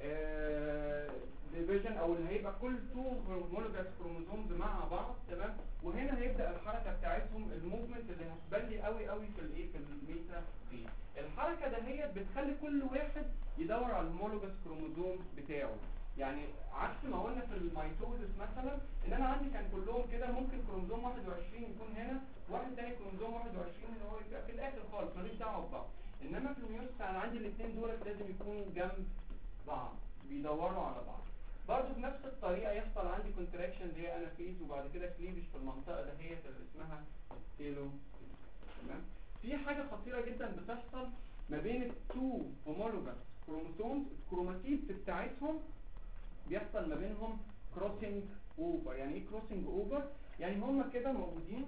ديفيجن او اللي هيبقى كل تو هومولوجاس كروموزومز مع بعض تمام وهنا هيبدا الحركه بتاعتهم الموفمنت اللي هتبان لي قوي قوي في الايه في الميتا دي الحركه ده هي بتخلي كل واحد يدور على الهومولوجاس كروموزوم بتاعه يعني عكس ما قلنا في الميتوزس مثلا ان انا عندي كان كلهم كده ممكن كروموزوم 21 يكون هنا واحد تاني كروموزوم 21 اللي هو يبقى في الاخر خالص ماليش دعوه ببعض انما في الميوسس انا عندي الاثنين دول لازم يكونوا جنب بعض بيدوروا على بعض برضه بنفس الطريقه يحصل عندي كونتراكشن اللي هي انافيز وبعد كده كليفج في المنطقه دهيت اللي اسمها تيلو تمام في حاجه خطيره جدا بتحصل ما بين التو هومولوجاس كروموسومز الكروماتيد بتاعتهم بيحصل ما بينهم كروسنج اوفر يعني ايه كروسنج اوفر يعني هما كده موجودين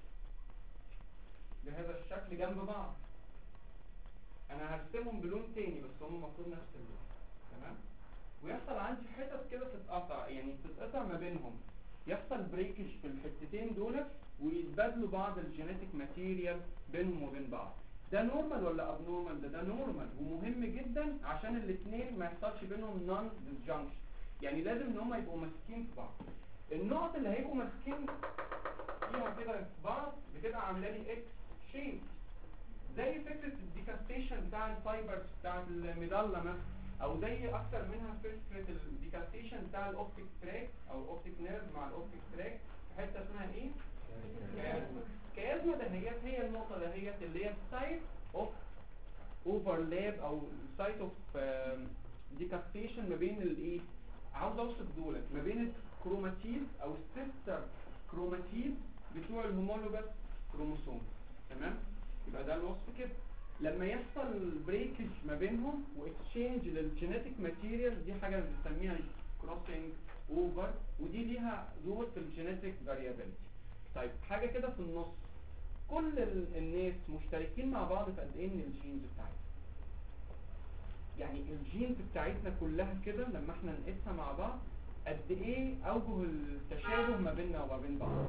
بهذا الشكل جنب بعض انا هرسمهم بلون تاني بس هم المفروض نفس اللون تمام ويحصل عندي حتت كده تتقطع يعني تتقطع ما بينهم يحصل بريكج في الحتتين دول ويتبادلوا بعض الجينيتك ماتيريال بينهم وبين بعض ده نورمال ولا اب نورمال ده ده نورمال ومهم جدا عشان الاثنين ما يحصلش بينهم نون ديسجنكشن يعني لازم ان هم يبقوا ماسكين في بعض النقط اللي هيبقوا ماسكين فيها كده في بعض بتبقى عامله لي اكس شيب زي فكره الديكاستيشن بتاع الفايبرز بتاع الميدالا مثلا او زي اكتر منها فكره الديكاستيشن بتاع الاوبتيك تراك او الاوبتيك نيرف مع الاوبتيك تراك في حته اسمها ايه كيازما كيازما دهيت هي النقطه دهيت اللي هي السايت اوف اوفرلاب او السايت اوف ديكاستيشن ما بين الايه عاوز اوصف دولت ما بين الكروماتيد او السيستر كروماتيد بتوع الهومولوجاس كروموسوم تمام يبقى ده الوصف كده لما يحصل بريكج ما بينهم واكسشينج للجينيتك ماتيريال دي حاجه بنسميها كروسنج اوفر ودي ليها دور في الجينيتك فاريابيلتي طيب حاجه كده في النص كل ال- الناس مشتركين مع بعض في قد ايه من الجينز بتاعتهم يعني الجينز بتاعتنا كلها كده لما احنا نقيسها مع بعض قد ايه اوجه التشابه ما بيننا وما بين بعض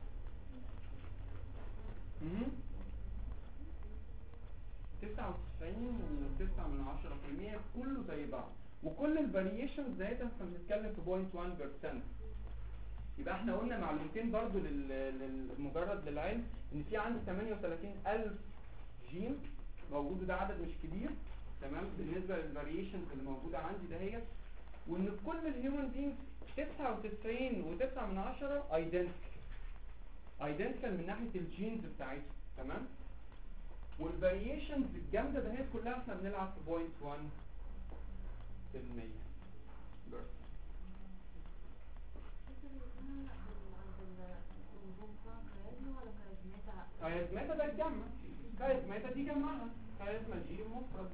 مهم. تسعة وتسعين وتسعة من عشرة في المية كله زي بعض وكل الفاريشن زيادة احنا بنتكلم في بوينت وان بيرسنت يبقى احنا قلنا معلومتين برضو لل- للمجرد للعلم ان في عندي 38 الف جين موجود وده عدد مش كبير تمام بالنسبة للفاريشنز اللي موجودة عندي دهيت وان كل الهيومن بينجز 99 و9 من عشرة ايدنتيكال ايدنتيكال من ناحية الجينز بتاعتهم تمام والفاريشنز الجامدة دهيت كلها احنا بنلعب في بوينت 1 في المية بس كاريزماتا ده الجمع كاريزماتا دي جمعها كاريزما دي مفرد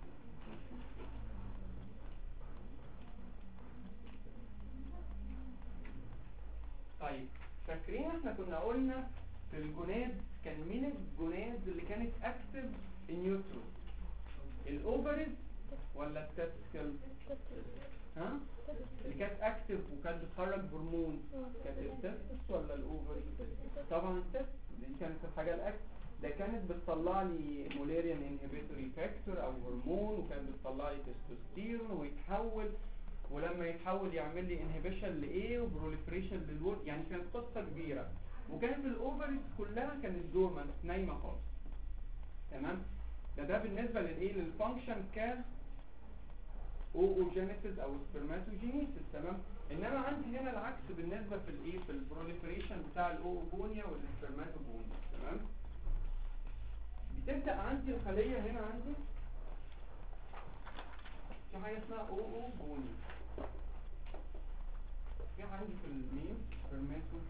طيب فاكرين احنا كنا قلنا في الجوناد كان مين الجوناد اللي كانت اكتف نيوترو الاوفرز ولا التستكل ها اللي كانت اكتف وكانت بتخرج هرمون كانت التستس ولا الاوفري طبعا التست دي كانت الحاجه الاكتف ده كانت بتطلع لي مولاريان انهبيتوري فاكتور او هرمون وكانت بتطلع لي تستوستيرون ويتحول ولما يتحول يعمل لي انهبيشن لايه وبروليفريشن للورد يعني كانت قصه كبيره وكانت الاوفرز كلها كانت دورمنت نايمه خالص تمام ده ده بالنسبه للايه للفانكشن ك اوجينيسيس او سبرماتوجينيسيس تمام انما عندي هنا العكس بالنسبه في الايه في البروليفريشن بتاع الاوجونيا والسبرماتوجونيا تمام بتبدا عندي الخليه هنا عندي في حاجه اسمها او او بوني في عندي في الميل سبرماتو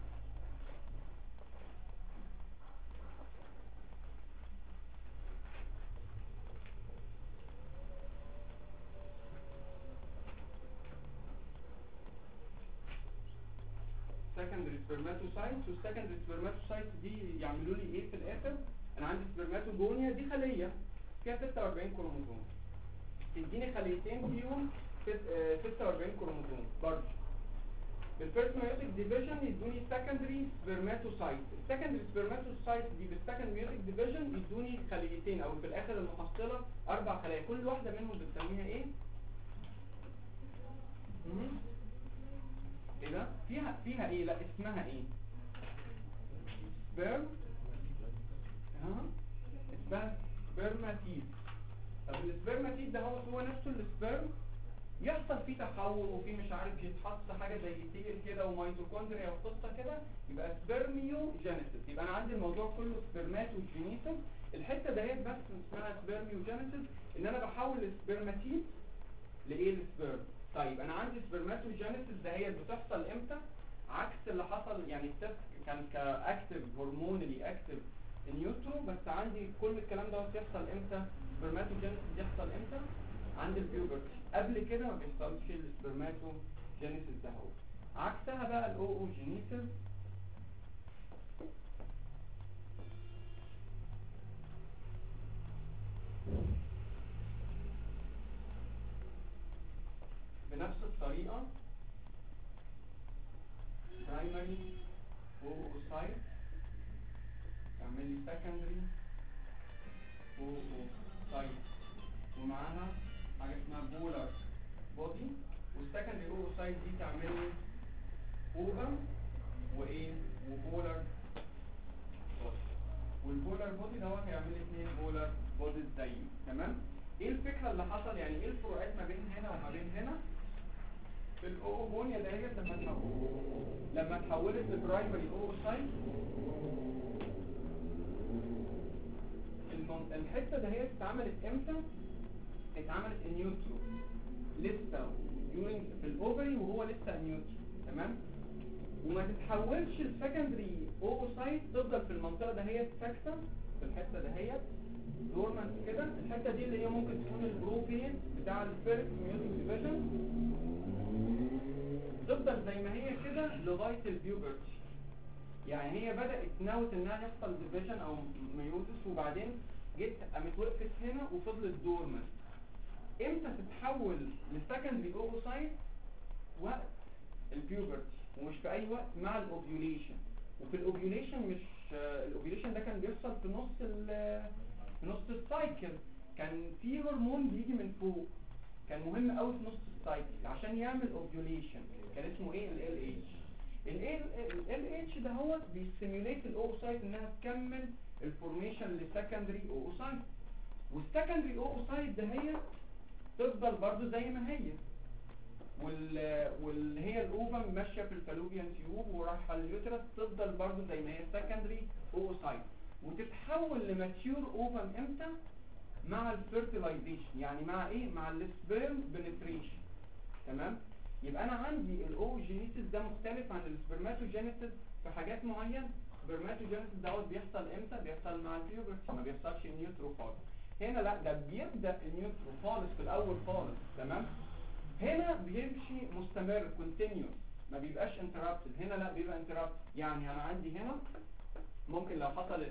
secondary spermatocytes والsecondary spermatocytes دي يعملوا لي ايه في الاخر انا عندي سبرماتوجونيا دي خليه فيها 46 كروموسوم تديني خليتين فيهم ست- آه، 46 كروموسوم برضه بالفيرست ميوتيك ديفيجن يدوني secondary spermatocyte السكندري سبرماتوسايت دي بالسكند ميوتيك ديفيجن يدوني خليتين او في الاخر المحصله اربع خلايا كل واحده منهم بنسميها ايه مهم. ايه ده فيها فيها ايه لا اسمها ايه سبرم ها اسمها سبرماتيد طب السبرماتيد ده هو هو نفسه السبرم يحصل فيه تحول وفيه مش عارف يتحط حاجه زي تيل كده وميتوكوندريا وقصه كده يبقى سبرميو جينيسيس يبقى انا عندي الموضوع كله سبرماتوجينيسيس الحته دهيت بس اسمها سبرميو جينيسيس ان انا بحول السبرماتيد لايه السبرم طيب انا عندي سبرماتوجينيسيس دهيت بتحصل امتى عكس اللي حصل يعني التست كان كاكتف هرمونالي اكتف نيوترو بس عندي كل الكلام ده بيحصل امتى سبرماتوجينيسيس بيحصل امتى عند البيوبرتي قبل كده ما بيحصلش السبرماتوجينيسيس ده هو عكسها بقى الاوجينيسيس بنفس الطريقة primary oocyte يعمل لي secondary oocyte ومعاها حاجة اسمها بولار بودي والسكندري oocyte دي تعمل لي اوفم وايه وبولار بودي والبولار بودي دوت هيعمل لي اثنين بولار بودي زيه تمام ايه الفكرة اللي حصل يعني ايه الفروقات ما بين هنا وما بين هنا في الاوبونيا دهيت لما تحول لما اتحولت لبرايمري اوسايت المن... الحته دهيت اتعملت امتى اتعملت النيوترو لسه during في الاوفري وهو لسه نيوترو تمام وما تتحولش السكندري اوسايت تفضل في المنطقه دهيت ساكته في الحته دهيت دورمنت كده الحته دي اللي هي ممكن تكون البروفين بتاع الفيرست ميوتيك ديفيجن تفضل زي ما هي كده لغايه البيوبرتي يعني هي بدات ناوت انها يحصل ديفيجن او ميوزس وبعدين جيت قامت وقفت هنا وفضلت دورمنت امتى تتحول لسكندري اوفوسايت وقت البيوبرتي ومش في اي وقت مع الاوفيوليشن وفي الاوفيوليشن مش الاوفيوليشن ده كان بيحصل في نص ال في نص السايكل كان في هرمون بيجي من فوق كان مهم قوي في نص السايكل عشان يعمل اوفيوليشن كان اسمه ايه ال اتش ال اتش ده هو بيستيميوليت الاوسايت انها تكمل الفورميشن لسكندري اوسايت والسكندري اوسايت ده هي تفضل برضو زي ما هي وال واللي هي الاوفم ماشيه في الفالوبيان تيوب ورايحه اليوترس تفضل برضو زي ما هي سكندري اوسايت وتتحول لماتيور اوفم امتى مع الفيرتلايزيشن يعني مع ايه مع السبيرم بنتريشن تمام يبقى انا عندي الاوجينيسيس ده مختلف عن السبرماتوجينيسيس في حاجات معينه السبرماتوجينيسيس دوت بيحصل امتى بيحصل مع البيوبرتي ما بيحصلش النيوترو خالص هنا لا ده بيبدا النيوترو خالص في الاول خالص تمام هنا بيمشي مستمر كونتينيوس ما بيبقاش انترابتد هنا لا بيبقى انترابتد يعني انا عندي هنا ممكن لو حصل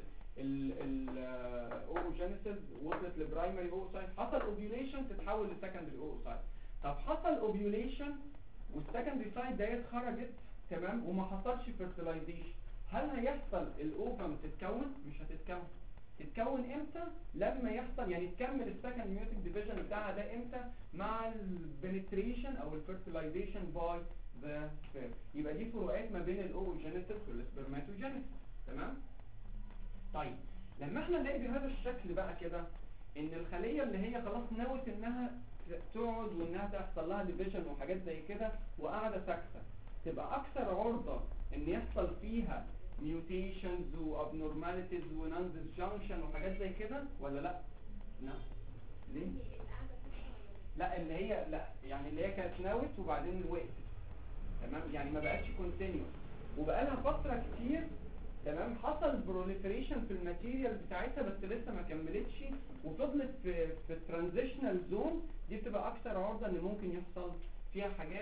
الاوجينيسيس وصلت لبرايمري اوسايت حصل اوفيوليشن تتحول لسكندري اوسايت طب حصل اوفيوليشن والسكندري سايت ديت خرجت تمام وما حصلش فيرتلايزيشن هل هيحصل الاوفم تتكون مش هتتكون تتكون امتى لما يحصل يعني تكمل السكند ميوتيك ديفيجن بتاعها ده امتى مع البنتريشن او الفيرتلايزيشن باي ذا سبيرم يبقى دي فروقات ما بين الاوجينيسيس والسبرماتوجينيسيس تمام طيب لما احنا نلاقي بهذا الشكل بقى كده ان الخليه اللي هي خلاص ناوت انها تقعد وانها تحصل لها ديفيجن وحاجات زي كده وقاعده ساكته تبقى اكثر عرضه ان يحصل فيها ميوتيشنز وابنورماليتيز ونانز جانكشن وحاجات زي كده ولا لا لا ليه لا اللي هي لا يعني اللي هي كانت ناوت وبعدين وقفت تمام يعني ما بقتش كونتينيوس وبقى لها فتره كتير تمام حصل بروليفريشن في الماتيريال بتاعتها بس لسه ما كملتش وفضلت في في الترانزيشنال زون دي بتبقى اكتر عرضه ان ممكن يحصل فيها حاجات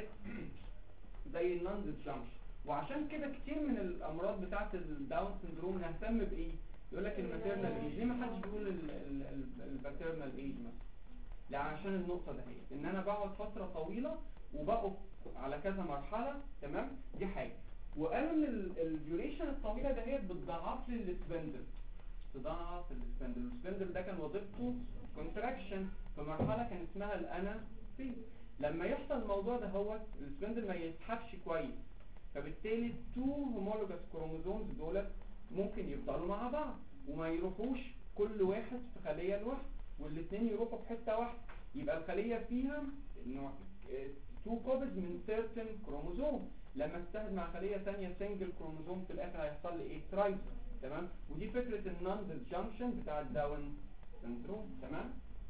زي النون ديسجامشن وعشان كده كتير من الامراض بتاعه الداون سندروم نهتم بايه يقول لك الماتيرنال ايج ليه ما حدش بيقول الباترنال ايج مثلا لا عشان النقطه دهيت ان انا بقعد فتره طويله وبقف على كذا مرحله تمام دي حاجه وقالوا ان الديوريشن الطويله دهيت بتضاعف لي السبندل تضاعف السبندل السبندل ده كان وظيفته كونتراكشن في مرحله كان اسمها الانا في لما يحصل الموضوع ده هو السبندل ما يسحبش كويس فبالتالي التو هومولوجاس كروموزومز دولت ممكن يفضلوا مع بعض وما يروحوش كل واحد في خليه لوحده والاثنين يروحوا في حته واحده يبقى الخليه فيها انه تو كوبيز من سيرتن كروموزوم لما تتحد مع خليه ثانيه سنجل كروموزوم في الاخر هيحصل لي ايه ترايز تمام ودي فكره النون ديسجنكشن بتاع الداون سندروم تمام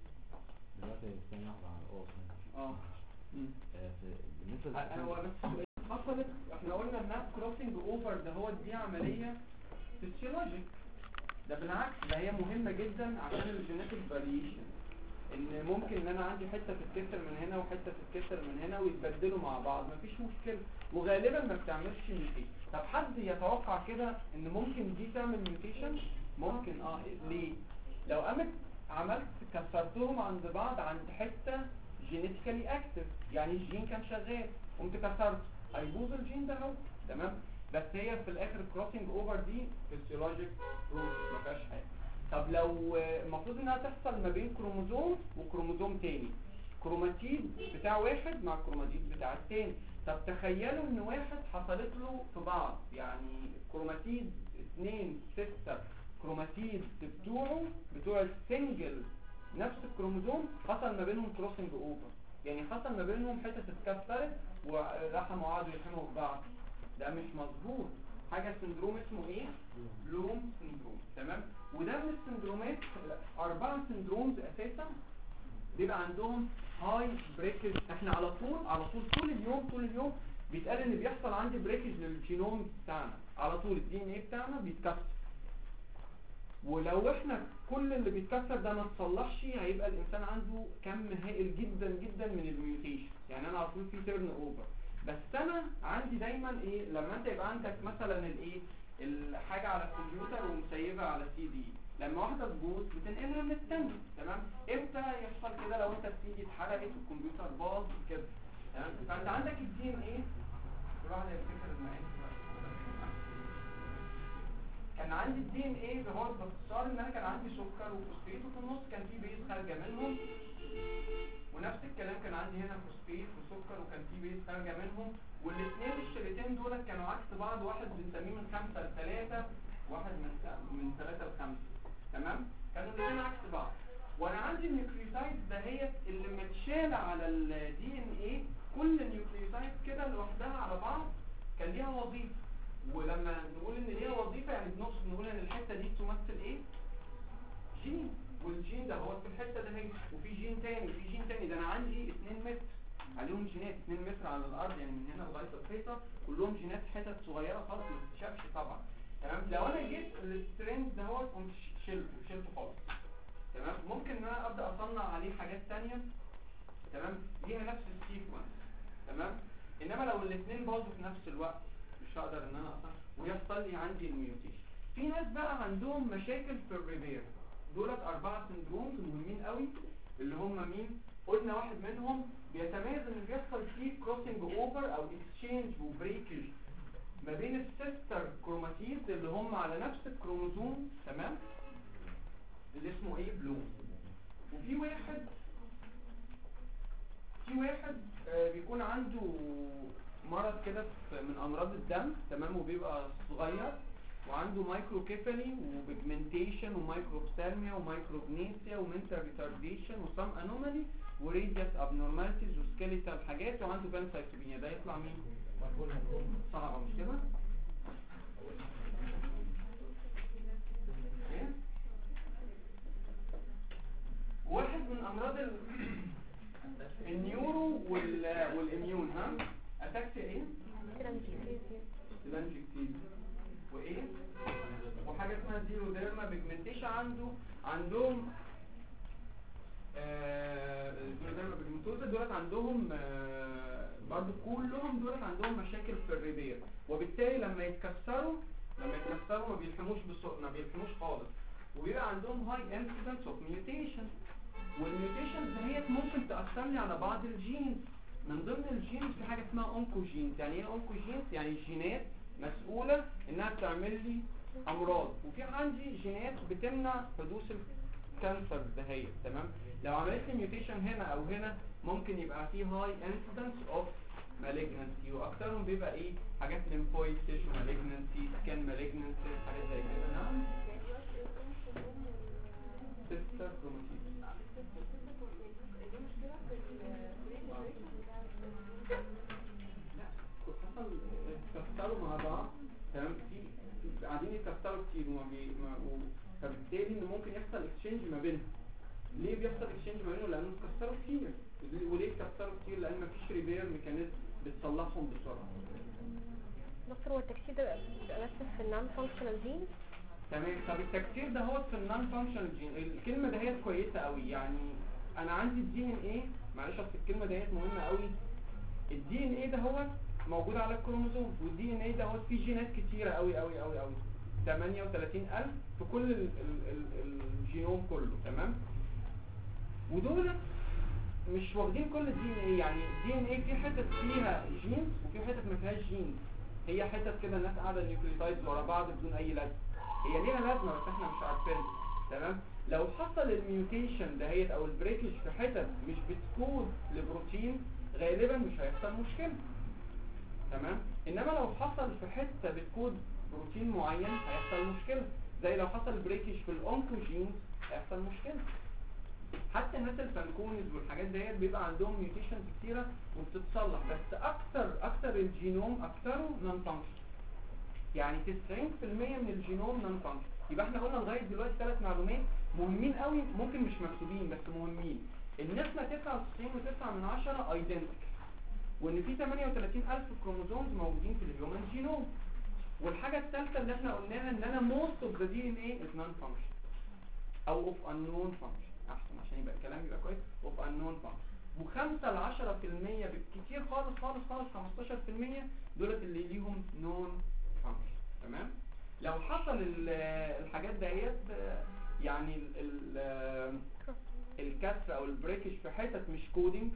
دلوقتي ثانية واحدة على الأوص اه مم. بالنسبة انا هو بس سؤال حصلت احنا قلنا انها كروسنج اوفر ده هو دي عمليه فيسيولوجيك ده بالعكس ده هي مهمه جدا عشان الجينيتك فاريشن ان ممكن ان انا عندي حته تتكسر من هنا وحته تتكسر من هنا ويتبدلوا مع بعض مفيش مشكله وغالبا ما بتعملش ميوتيشن طب حد يتوقع كده ان ممكن دي تعمل ميوتيشن ممكن اه ليه لو قامت عملت كسرتهم عند بعض عند حته جينيتيكالي اكتف يعني الجين كان شغال قمت كسرت هيبوظ الجين ده اهو تمام بس هي في الاخر كروسنج اوفر دي فيسيولوجيك بروسيس ما فيهاش حاجه طب لو آه، المفروض انها تحصل ما بين كروموزوم وكروموزوم تاني كروماتيد بتاع واحد مع كروماتيد بتاع التاني طب تخيلوا ان واحد حصلت له في بعض يعني كروماتيد اتنين ستة كروماتيد بتوعه بتوع السنجل نفس الكروموزوم حصل ما بينهم كروسنج اوفر يعني حصل ما بينهم حتة اتكسرت ولحموا قعدوا يلحموا في بعض ده مش مظبوط حاجة سندروم اسمه ايه بلوم سندروم تمام وده من السندرومات اربعة سندرومز اساسا بيبقى عندهم هاي بريكج احنا على طول على طول طول اليوم طول اليوم بيتقال ان بيحصل عندي بريكج للجينوم بتاعنا على طول الدي ان ايه بتاعنا بيتكسر ولو احنا كل اللي بيتكسر ده ما اتصلحش هيبقى الانسان عنده كم هائل جدا جدا من الميوتيشن يعني انا على طول في تيرن اوفر بس انا عندي دايما ايه لما انت يبقى عندك مثلا الايه الحاجه على الكمبيوتر ومسيبها على سي دي لما واحده تبوظ بتنقلها من التاني تمام امتى يحصل كده لو انت السي دي اتحرقت والكمبيوتر باظ كده تمام فانت عندك الدي ان ايه كل واحد يفتكر المقاس كان عندي الدي ان ايه اللي هو باختصار ان انا كان عندي سكر وفوسفيت وفي النص كان في بيز خارجه منهم ونفس الكلام كان عندي هنا فوسفيت وسكر وكان في بيز خارجه منهم والاثنين الشريطين دول كانوا عكس بعض واحد بنسميه من خمسة لثلاثة واحد من من ثلاثة لخمسة تمام كانوا الاثنين عكس بعض وانا عندي النيوكليوتايد دهيت اللي متشالة على الدي ان ايه كل النيوكليوتايد كده لوحدها على بعض كان ليها وظيفة ولما نقول ان ليها وظيفة يعني بنقصد نقول ان الحتة دي تمثل ايه جين والجين ده هو في الحتة ده هي وفي جين تاني وفي جين تاني ده انا عندي 2 متر عليهم جينات 2 متر على الارض يعني من هنا لغايه الحيطه كلهم جينات حتت صغيره خالص ما تتشافش طبعا تمام لو انا جيت السترينج ده هو قمت شلته شلته خالص تمام ممكن ان انا ابدا اصنع عليه حاجات تانية تمام ليها نفس السيكونس تمام انما لو الاثنين باظوا في نفس الوقت مش هقدر ان انا اصنع ويحصل لي عندي الميوتيشن في ناس بقى عندهم مشاكل في الريبير دولت اربعه سندرومز مهمين قوي اللي هم مين قلنا واحد منهم بيتميز ان بيحصل فيه كروسنج اوفر او اكسشينج وبريكج ما بين السيستر كروماتيد اللي هم على نفس الكروموزوم تمام اللي اسمه ايه بلوم وفي واحد في واحد آه بيكون عنده مرض كده في- من امراض الدم تمام وبيبقى صغير وعنده مايكروكيفالي وبيجمنتيشن ومايكروبثالميا ومايكروبنيسيا ومنتال ريتارديشن وسام انومالي وريديوس ابنورماليتيز وسكيليتال حاجات وعنده بانسايتوبينيا ده يطلع مين؟ صعبة مش كده؟ إيه؟ واحد من امراض ال... النيورو وال والاميون ها اتاكسيا ايه ترانسفيوزيا لانجكتيف وايه وحاجه اسمها زيرو ديرما بيجمنتيشن عنده عندهم آه، زيرو ديرما بيجمنتوزا دولت عندهم آه، برضو كلهم دولت عندهم مشاكل في الريبير وبالتالي لما يتكسروا لما يتكسروا ما بيلحموش بسرعه ما بيلحموش خالص وبيبقى عندهم هاي انسيدنس اوف ميوتيشن والميوتيشنز دهيت ممكن تاثر لي على بعض الجينز من ضمن الجينز في حاجه اسمها اونكوجينز يعني ايه اونكوجينز يعني الجينات مسؤوله انها تعمل لي امراض وفي عندي جينات بتمنع حدوث الكانسر دهيت تمام لو عملت لي ميوتيشن هنا او هنا ممكن يبقى في هاي انسيدنس اوف malignancy واكثرهم بيبقى ايه حاجات lymphoid tissue malignancy skin malignancy حاجات زي كده نعم sister chromatid حصل اتكسروا مع بعض تمام في في- قاعدين يتكسروا كتير وما بي ما و... فبالتالي ان ممكن يحصل اكسشينج ما بينهم ليه بيحصل اكسشينج ما بينهم لانه اتكسروا كتير وليه اتكسروا كتير لان مفيش ريبير ميكانيزم بتصلحهم بسرعه دكتور هو التكسير ده بيبقى بس في النون فانكشنال جينز تمام طب التكسير ده هو في النون فانكشنال جين الكلمه دهيت كويسه قوي يعني انا عندي الدي ان ايه معلش اصل الكلمه دهيت مهمه قوي الدي ان ايه ده هو موجود على الكروموزوم والدي ان ايه ده هو فيه جينات كتيره قوي قوي قوي قوي 38000 في كل ال ال ال الجينوم كله تمام ودول مش واخدين كل الدي ان ايه يعني الدي ان ايه في حتت فيها جينز وفي حتت ما فيهاش جينز هي حتت كده الناس قاعده نيوكليوتايدز ورا بعض بدون اي لازمه هي ليها لازمه بس احنا مش عارفينها تمام لو حصل الميوتيشن دهيت او البريكج في حتت مش بتكود لبروتين غالبا مش هيحصل مشكله تمام انما لو حصل في حته بتكود بروتين معين هيحصل مشكله زي لو حصل بريكج في الاونكوجينز هيحصل مشكله حتى الناس الفانكونز والحاجات ديت بيبقى عندهم ميوتيشنز كتيره وبتتصلح بس اكتر اكتر الجينوم اكتره نون فانكشن يعني 90% من الجينوم نون فانكشن يبقى احنا قلنا لغايه دلوقتي ثلاث معلومات مهمين قوي ممكن مش مكتوبين بس مهمين النسبه 99.9 من 10 ايدنتيكال وان في 38000 كروموزومز موجودين في الهيومن جينوم والحاجه الثالثه اللي احنا قلناها ان انا موست اوف ذا دي ان ايه از نون فانكشن او اوف unknown function احسن عشان يبقى الكلام يبقى كويس اوف unknown function و5 ل 10% بالكتير خالص خالص خالص 15% دولت اللي ليهم نون فانكشن تمام لو حصل ال- الحاجات ديت آه، يعني ال- ال- آه، الكسر او البريكج في حتت مش كودينج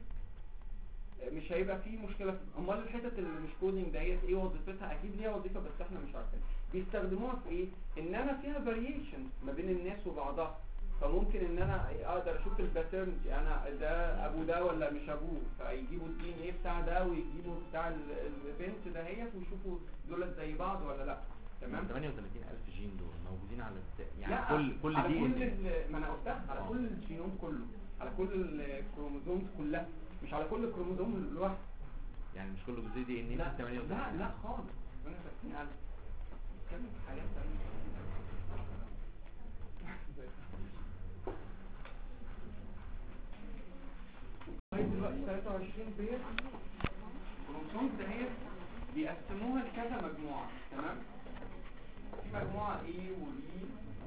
مش هيبقى فيه مشكله في- امال الحتت اللي مش كودينج ديت ايه وظيفتها اكيد ليها وظيفه بس احنا مش عارفين بيستخدموها في ايه ان انا فيها فاريشن ما بين الناس وبعضها فممكن ان انا اقدر اشوف الباترن انا ده ابو ده ولا مش ابوه فيجيبوا الدي ان ايه بتاع ده ويجيبوا بتاع ال- البنت دهيت ويشوفوا دولت زي بعض ولا لا تمام 38000 جين دول موجودين على الت... لا، يعني كل كل على دي كل ان ال- ما انا قلتها على آه. كل الجينوم كله على كل الكروموزومز كلها مش على كل كروموزوم لوحده يعني مش كل جزء دي ان لا في 38 لا لا خالص 38000 بتكلم في حاجات تانية لغاية دلوقتي 23 بيت الكروموسومز دهيت بيقسموها لكذا مجموعة تمام في مجموعة A و B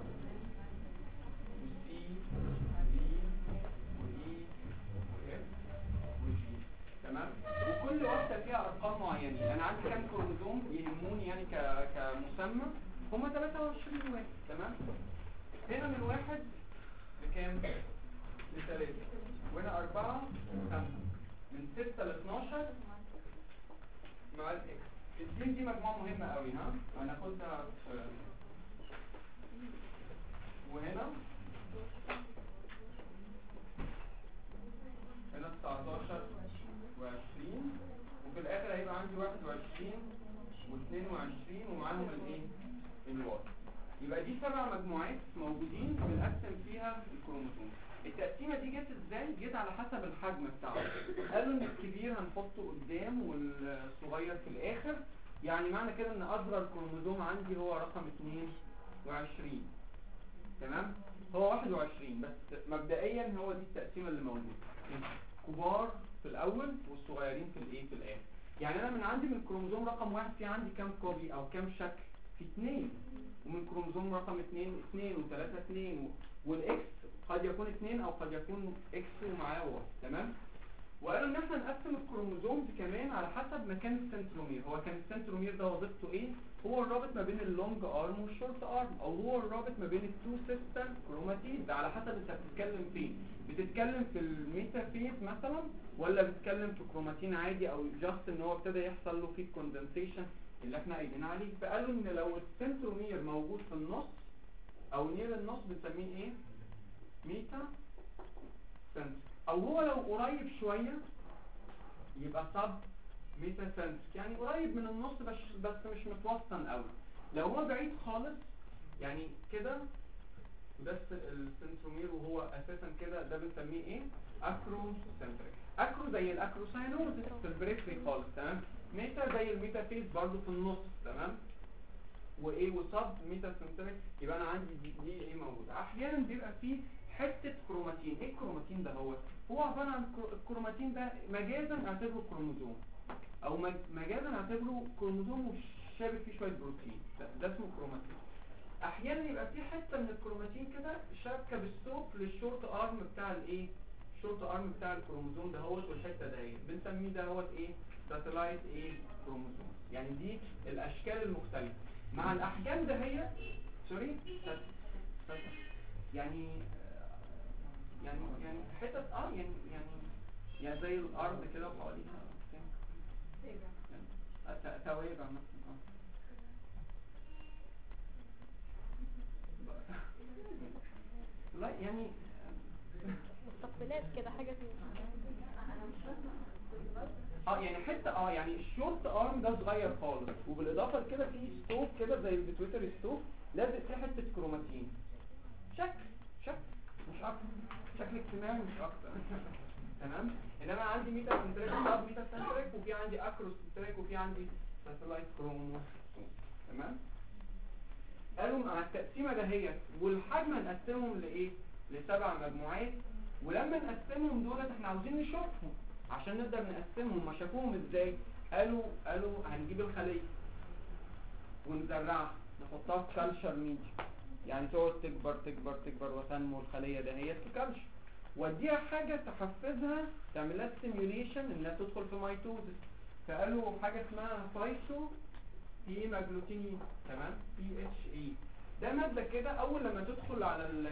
و C و D و E و F و G تمام وكل واحدة فيها أرقام معينة أنا عندي كام كروموزوم يهموني يعني ك... كمسمى هما 23 واحد تمام هنا من واحد لكام؟ لثلاثة وهنا أربعة خمسة من ستة ل 12 مع الإكس الدين دي مجموعة مهمة قوي ها هناخدها في وهنا هنا 19 و20 وفي الاخر هيبقى عندي 21 و22 ومعاهم الايه الواي يبقى دي سبع مجموعات موجودين بنقسم فيها الكروموسوم التقسيمه دي جت ازاي جت على حسب الحجم بتاعه قالوا ان الكبير هنحطه قدام والصغير في الاخر يعني معنى كده ان اصغر كروموسوم عندي هو رقم 22 تمام هو 21 بس مبدئيا هو دي التقسيمه اللي موجوده كبار في الاول والصغيرين في الايه في الاخر يعني انا من عندي من الكروموزوم رقم واحد في عندي كام كوبي او كام شكل في اثنين ومن كروموزوم رقم اثنين اثنين وثلاثة اثنين و- والاكس قد يكون اثنين او قد يكون اكس ومعاه واحد تمام وقالوا ان احنا نقسم الكروموزومز كمان على حسب مكان السنترومير هو كان السنترومير ده وظيفته ايه هو الرابط ما بين اللونج ارم والشورت ارم او هو الرابط ما بين التو سيستم كروماتيد ده على حسب انت بتتكلم فين بتتكلم في الميتافيز مثلا ولا بتتكلم في كروماتين عادي او جاست ان هو ابتدى يحصل له فيه كوندنسيشن اللي احنا قايلين عليه فقالوا ان لو السنترومير موجود في النص او نير النص بنسميه ايه ميتا سنتر او هو لو قريب شوية يبقى سب ميتا سنتر يعني قريب من النص بس بس مش متوسطن قوي لو هو بعيد خالص يعني كده بس السنترومير وهو اساسا كده ده بنسميه ايه اكرو سنتريك اكرو زي الاكروساينوز في البريفري خالص تمام ميتا زي الميتافيز برضو في النص تمام وايه وصب ميتا سنتريك يبقى انا عندي دي, دي ايه موجوده احيانا بيبقى فيه حته كروماتين ايه الكروماتين ده هو هو عباره عن كرو- الكروماتين ده مجازا اعتبره كروموزوم او مج- مجازا اعتبره كروموزوم وشابك فيه شويه بروتين ده, ده اسمه كروماتين احيانا يبقى في حته من الكروماتين كده شابكه بالسوق للشورت ارم بتاع الايه الشورت ارم بتاع الكروموزوم ده هو والحته دهيت بنسميه ده هو ايه ساتلايت ايه كروموزوم يعني دي الاشكال المختلفه مع الاحجام دهيت سوري سات- سات- يعني آه، يعني يعني حتت اه يعني يعني يعني زي الارض كده وحواليها يعني آه، ت- توابع مثلا اه لا يعني مستقبلات كده حاجة زي- اه يعني حته اه يعني الشورت ارم ده صغير خالص وبالاضافه لكده في ستوف كده زي البتويتر ستوف لازق فيه حته كروماتين شكل شكل مش اكتر شكل اجتماعي مش اكتر تمام انما عندي ميتا سنتريك سب ميتا سنتريك وفي عندي اكرو سنتريك وفي عندي ساتلايت كرومو تمام قالوا مع التقسيمه دهيت والحجم هنقسمهم لايه لسبع مجموعات ولما نقسمهم دولت احنا عاوزين نشوفهم عشان نقدر نقسمهم ما شافوهم ازاي قالوا قالوا هنجيب الخليه ونزرعها نحطها في كالشر ميديا يعني تقعد تكبر تكبر تكبر وتنمو الخليه دهيت في كالشر واديها حاجه تحفزها تعمل لها ستيميوليشن انها تدخل في ميتوزس فقالوا حاجه اسمها فايتو هيماجلوتينين تمام بي اتش اي ده ماده كده اول لما تدخل على ال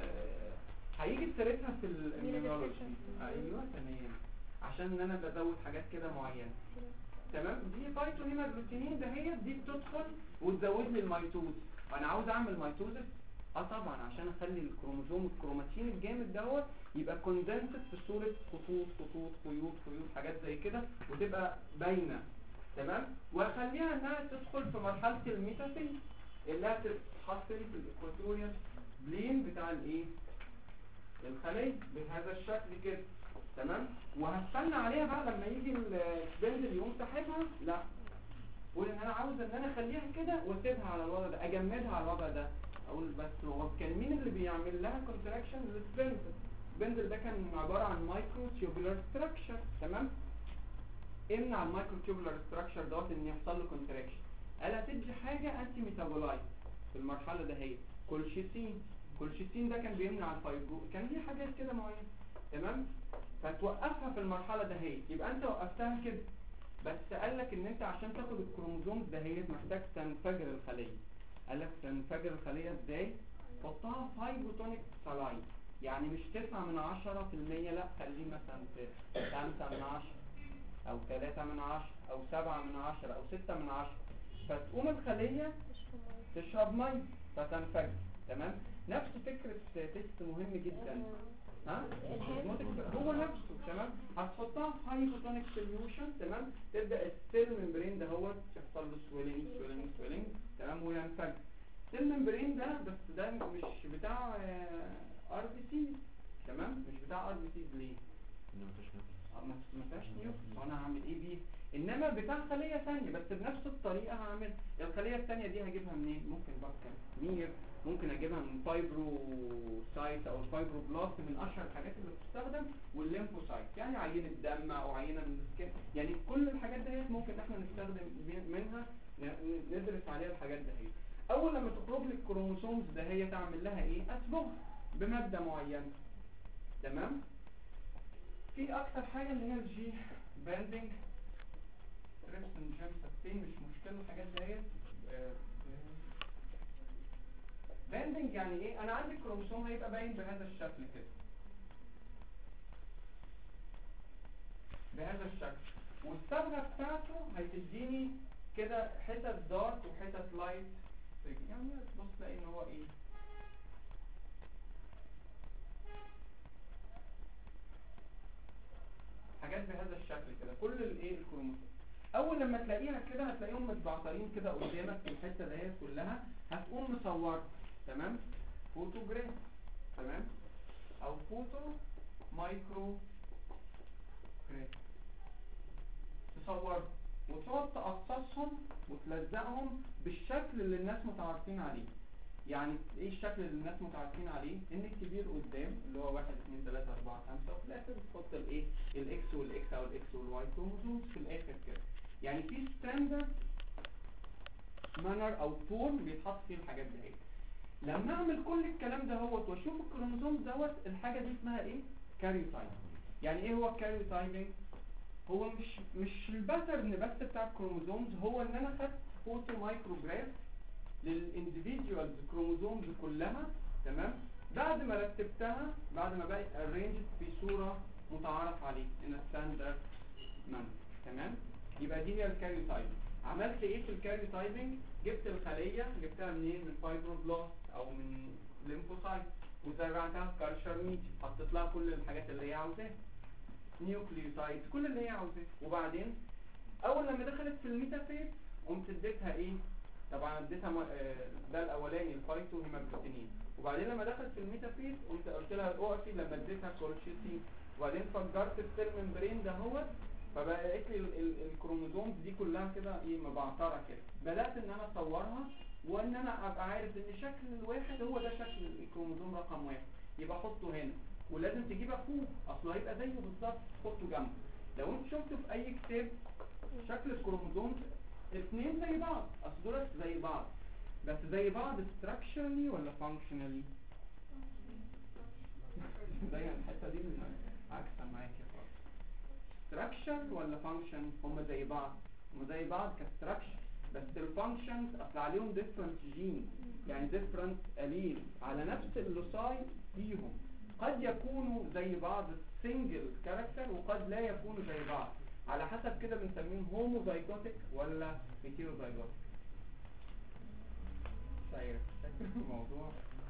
هيجي سيرتها في الاميونولوجي ايوه تمام عشان ان انا بزود حاجات كده معينه تمام دي فايتو هيماجلوتينين ده هي دي بتدخل وتزود لي الميتوز انا عاوز اعمل ميتوزس اه طبعا عشان اخلي الكروموزوم الكروماتين الجامد دوت يبقى كوندنسد في صوره خطوط خطوط خيوط خيوط حاجات زي كده وتبقى باينه تمام واخليها انها تدخل في مرحله الميتافيز اللي هتتحط لي في الاكواتوريال بلين بتاع الايه الخليه بهذا الشكل كده تمام وهستنى عليها بقى لما يجي السبندل يقوم ساحبها لا قول ان انا عاوز ان انا اخليها كده واسيبها على الوضع ده اجمدها على الوضع ده اقول بس هو كان مين اللي بيعمل لها كونتراكشن للسبندل السبندل ده كان عباره عن مايكرو تيوبولار ستراكشر تمام امنع المايكرو تيوبولار ستراكشر دوت ان يحصل له كونتراكشن قال هتدي حاجه انتي ميتابولايت في المرحله ده هي كولشيسين كولشيسين ده كان بيمنع الفايبرو كان ليه حاجات كده معينه تمام فتوقفها في المرحله ده هي يبقى انت وقفتها كده بس قال لك ان انت عشان تاخد الكروموزوم ده هي محتاج تنفجر الخليه قال لك تنفجر الخليه ازاي حطها فايبوتونيك سلاين يعني مش 9 من 10% لا خليه مثلا في 5 من 10 او 3 من 10 او 7 من 10 او 6 من 10 فتقوم الخليه تشرب ميه فتنفجر تمام نفس فكرة تيست مهم جدا ها الهاند. هو نفسه تمام هتحطها في هايبوتونيك سوليوشن تمام تبدا السيل ممبرين ده هو يحصل له سويلنج سويلنج سويلنج تمام وينفجر السيل ممبرين ده بس ده مش بتاع ار بي سي تمام مش بتاع ار بي سي ليه انه مفيش نفس آه، ما ما فيهاش نيوكليس وانا هعمل ايه بيه انما بتاع خليه ثانيه بس بنفس الطريقه هعمل الخليه الثانيه دي هجيبها منين ممكن بكر مير ممكن اجيبها من فايبروسايت او الفايبروبلاست من اشهر الحاجات اللي بتستخدم والليمفوسايت يعني عينه دم او عينه من السكين يعني كل الحاجات ديت ممكن احنا نستخدم بي- منها ن- ندرس عليها الحاجات دهيت اول لما تخرج لي الكروموسومز ده هي تعمل لها ايه اصبغ بماده معينه تمام في اكتر حاجه اللي هي الجي باندنج تريبسن جيمسابتين مش مشكله الحاجات ديت آه، باندنج يعني ايه انا عندي الكروموسوم هيبقى باين بهذا الشكل كده بهذا الشكل والصبغه بتاعته هتديني كده حتت دارك وحتت لايت يعني بص تلاقي ان هو ايه حاجات بهذا الشكل كده كل الايه الكروموسوم اول لما تلاقيها كده هتلاقيهم متبعترين كده قدامك في الحته دهيت كلها هتقوم مصور تمام فوتوجراف تمام او فوتو مايكرو جراف تصور وتقعد تقصصهم وتلزقهم بالشكل اللي الناس متعارفين عليه يعني ايه الشكل اللي الناس متعارفين عليه ان الكبير قدام اللي هو واحد اتنين تلاتة اربعة خمسة وفي الاخر بتحط الايه الاكس والاكس او الاكس والواي كروموسومز في الاخر كده يعني في ستاندرد مانر او تون بيتحط فيه الحاجات دي لما اعمل كل الكلام ده هوت واشوف الكروموسوم دوت الحاجه دي اسمها ايه كاريوتايب يعني ايه هو الكاريوتايبنج هو مش مش الباترن بس بتاع الكروموسومز هو ان انا خدت فوتو مايكروجراف للانديفيدوالز كروموسومز كلها تمام بعد ما رتبتها بعد ما بقت arranged في صوره متعارف عليه in a standard manner تمام يبقى دي هي الكاريوتايبنج عملت ايه في الكاريوتايبنج جبت الخليه جبتها منين من فايبروبلاست او من ليمفوسايت وزرعتها في كالشر ميديا حطيت لها كل الحاجات اللي هي عاوزاها نيوكليوتايد كل اللي هي عاوزاه وبعدين اول لما دخلت في الميتافيز قمت اديتها ايه طبعا اديتها م- آه، ده الاولاني الفايتو هيماجلوتينين وبعدين لما دخلت في الميتافيز قمت قلت لها اقفي لما اديتها كولشيسين وبعدين فجرت السيل ممبرين ده هو فبقت لي ال- ال- الكروموزومز دي كلها كده ايه مبعتره كده بدات ان انا اصورها وان انا ابقى عارف ان شكل الواحد هو ده شكل الكروموزوم رقم واحد يبقى احطه هنا ولازم تجيب اخوه اصله هيبقى زيه بالظبط تحطه جنبه لو انت شفته في اي كتاب شكل الكروموزوم الاثنين زي بعض اصل دول زي بعض بس زي بعض structurally ولا functionally زي الحته دي من عكسه معاك يا خالص structure ولا function هم زي بعض هم زي بعض كستراكشر بس الفانكشنز اصل عليهم different genes يعني different allele على نفس اللوساي فيهم قد يكونوا زي بعض سنجل كاركتر وقد لا يكونوا زي بعض على حسب كده بنسميهم هوموزايجوتيك ولا هيتيروزايجوتيك شايف شايف الموضوع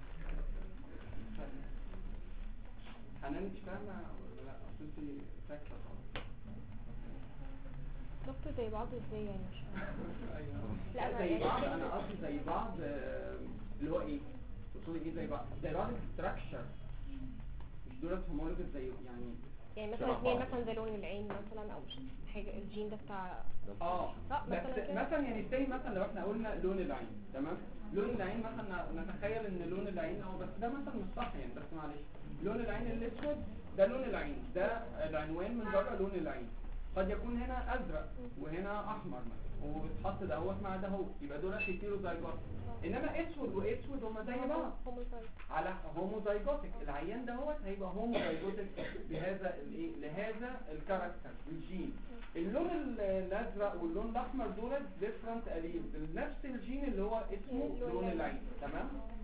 حنان مش فاهمة ولا لا اصل انت ساكتة خالص دكتور زي بعض ازاي يعني مش فاهمة. ايوه لا، لا أنا زي يعني- بعض انا قصدي زي بعض آه، اللي هو ايه تقصدي ايه زي بعض زي بعض الستراكشر مش دولت هومولوجيز زي يعني يعني شبه مثلا اثنين بعض. مثلا زي لون العين مثلا او مش حاجة الجين ده بتاع اه اه بس مثلا كده مثلا يعني زي مثلا لو احنا قلنا لون العين تمام لون العين مثلا نتخيل ان لون العين اهو بس ده مثلا مش صح يعني بس معلش لون العين الاسود ده لون العين ده العنوان من بره لون العين قد يكون هنا ازرق وهنا احمر مثلا وبيتحط دهوت مع دهوت يبقى دول هيتيروزايجوت انما اسود واسود هما زي بعض هوموزايت على هوموزايجوتيك العيان دهوت هيبقى هوموزايجوتيك بهذا الايه لهذا الكاركتر الجين اللون ال- الازرق واللون الاحمر دولت ديفرنت اليل نفس الجين اللي هو اسمه لون لون العين. العين تمام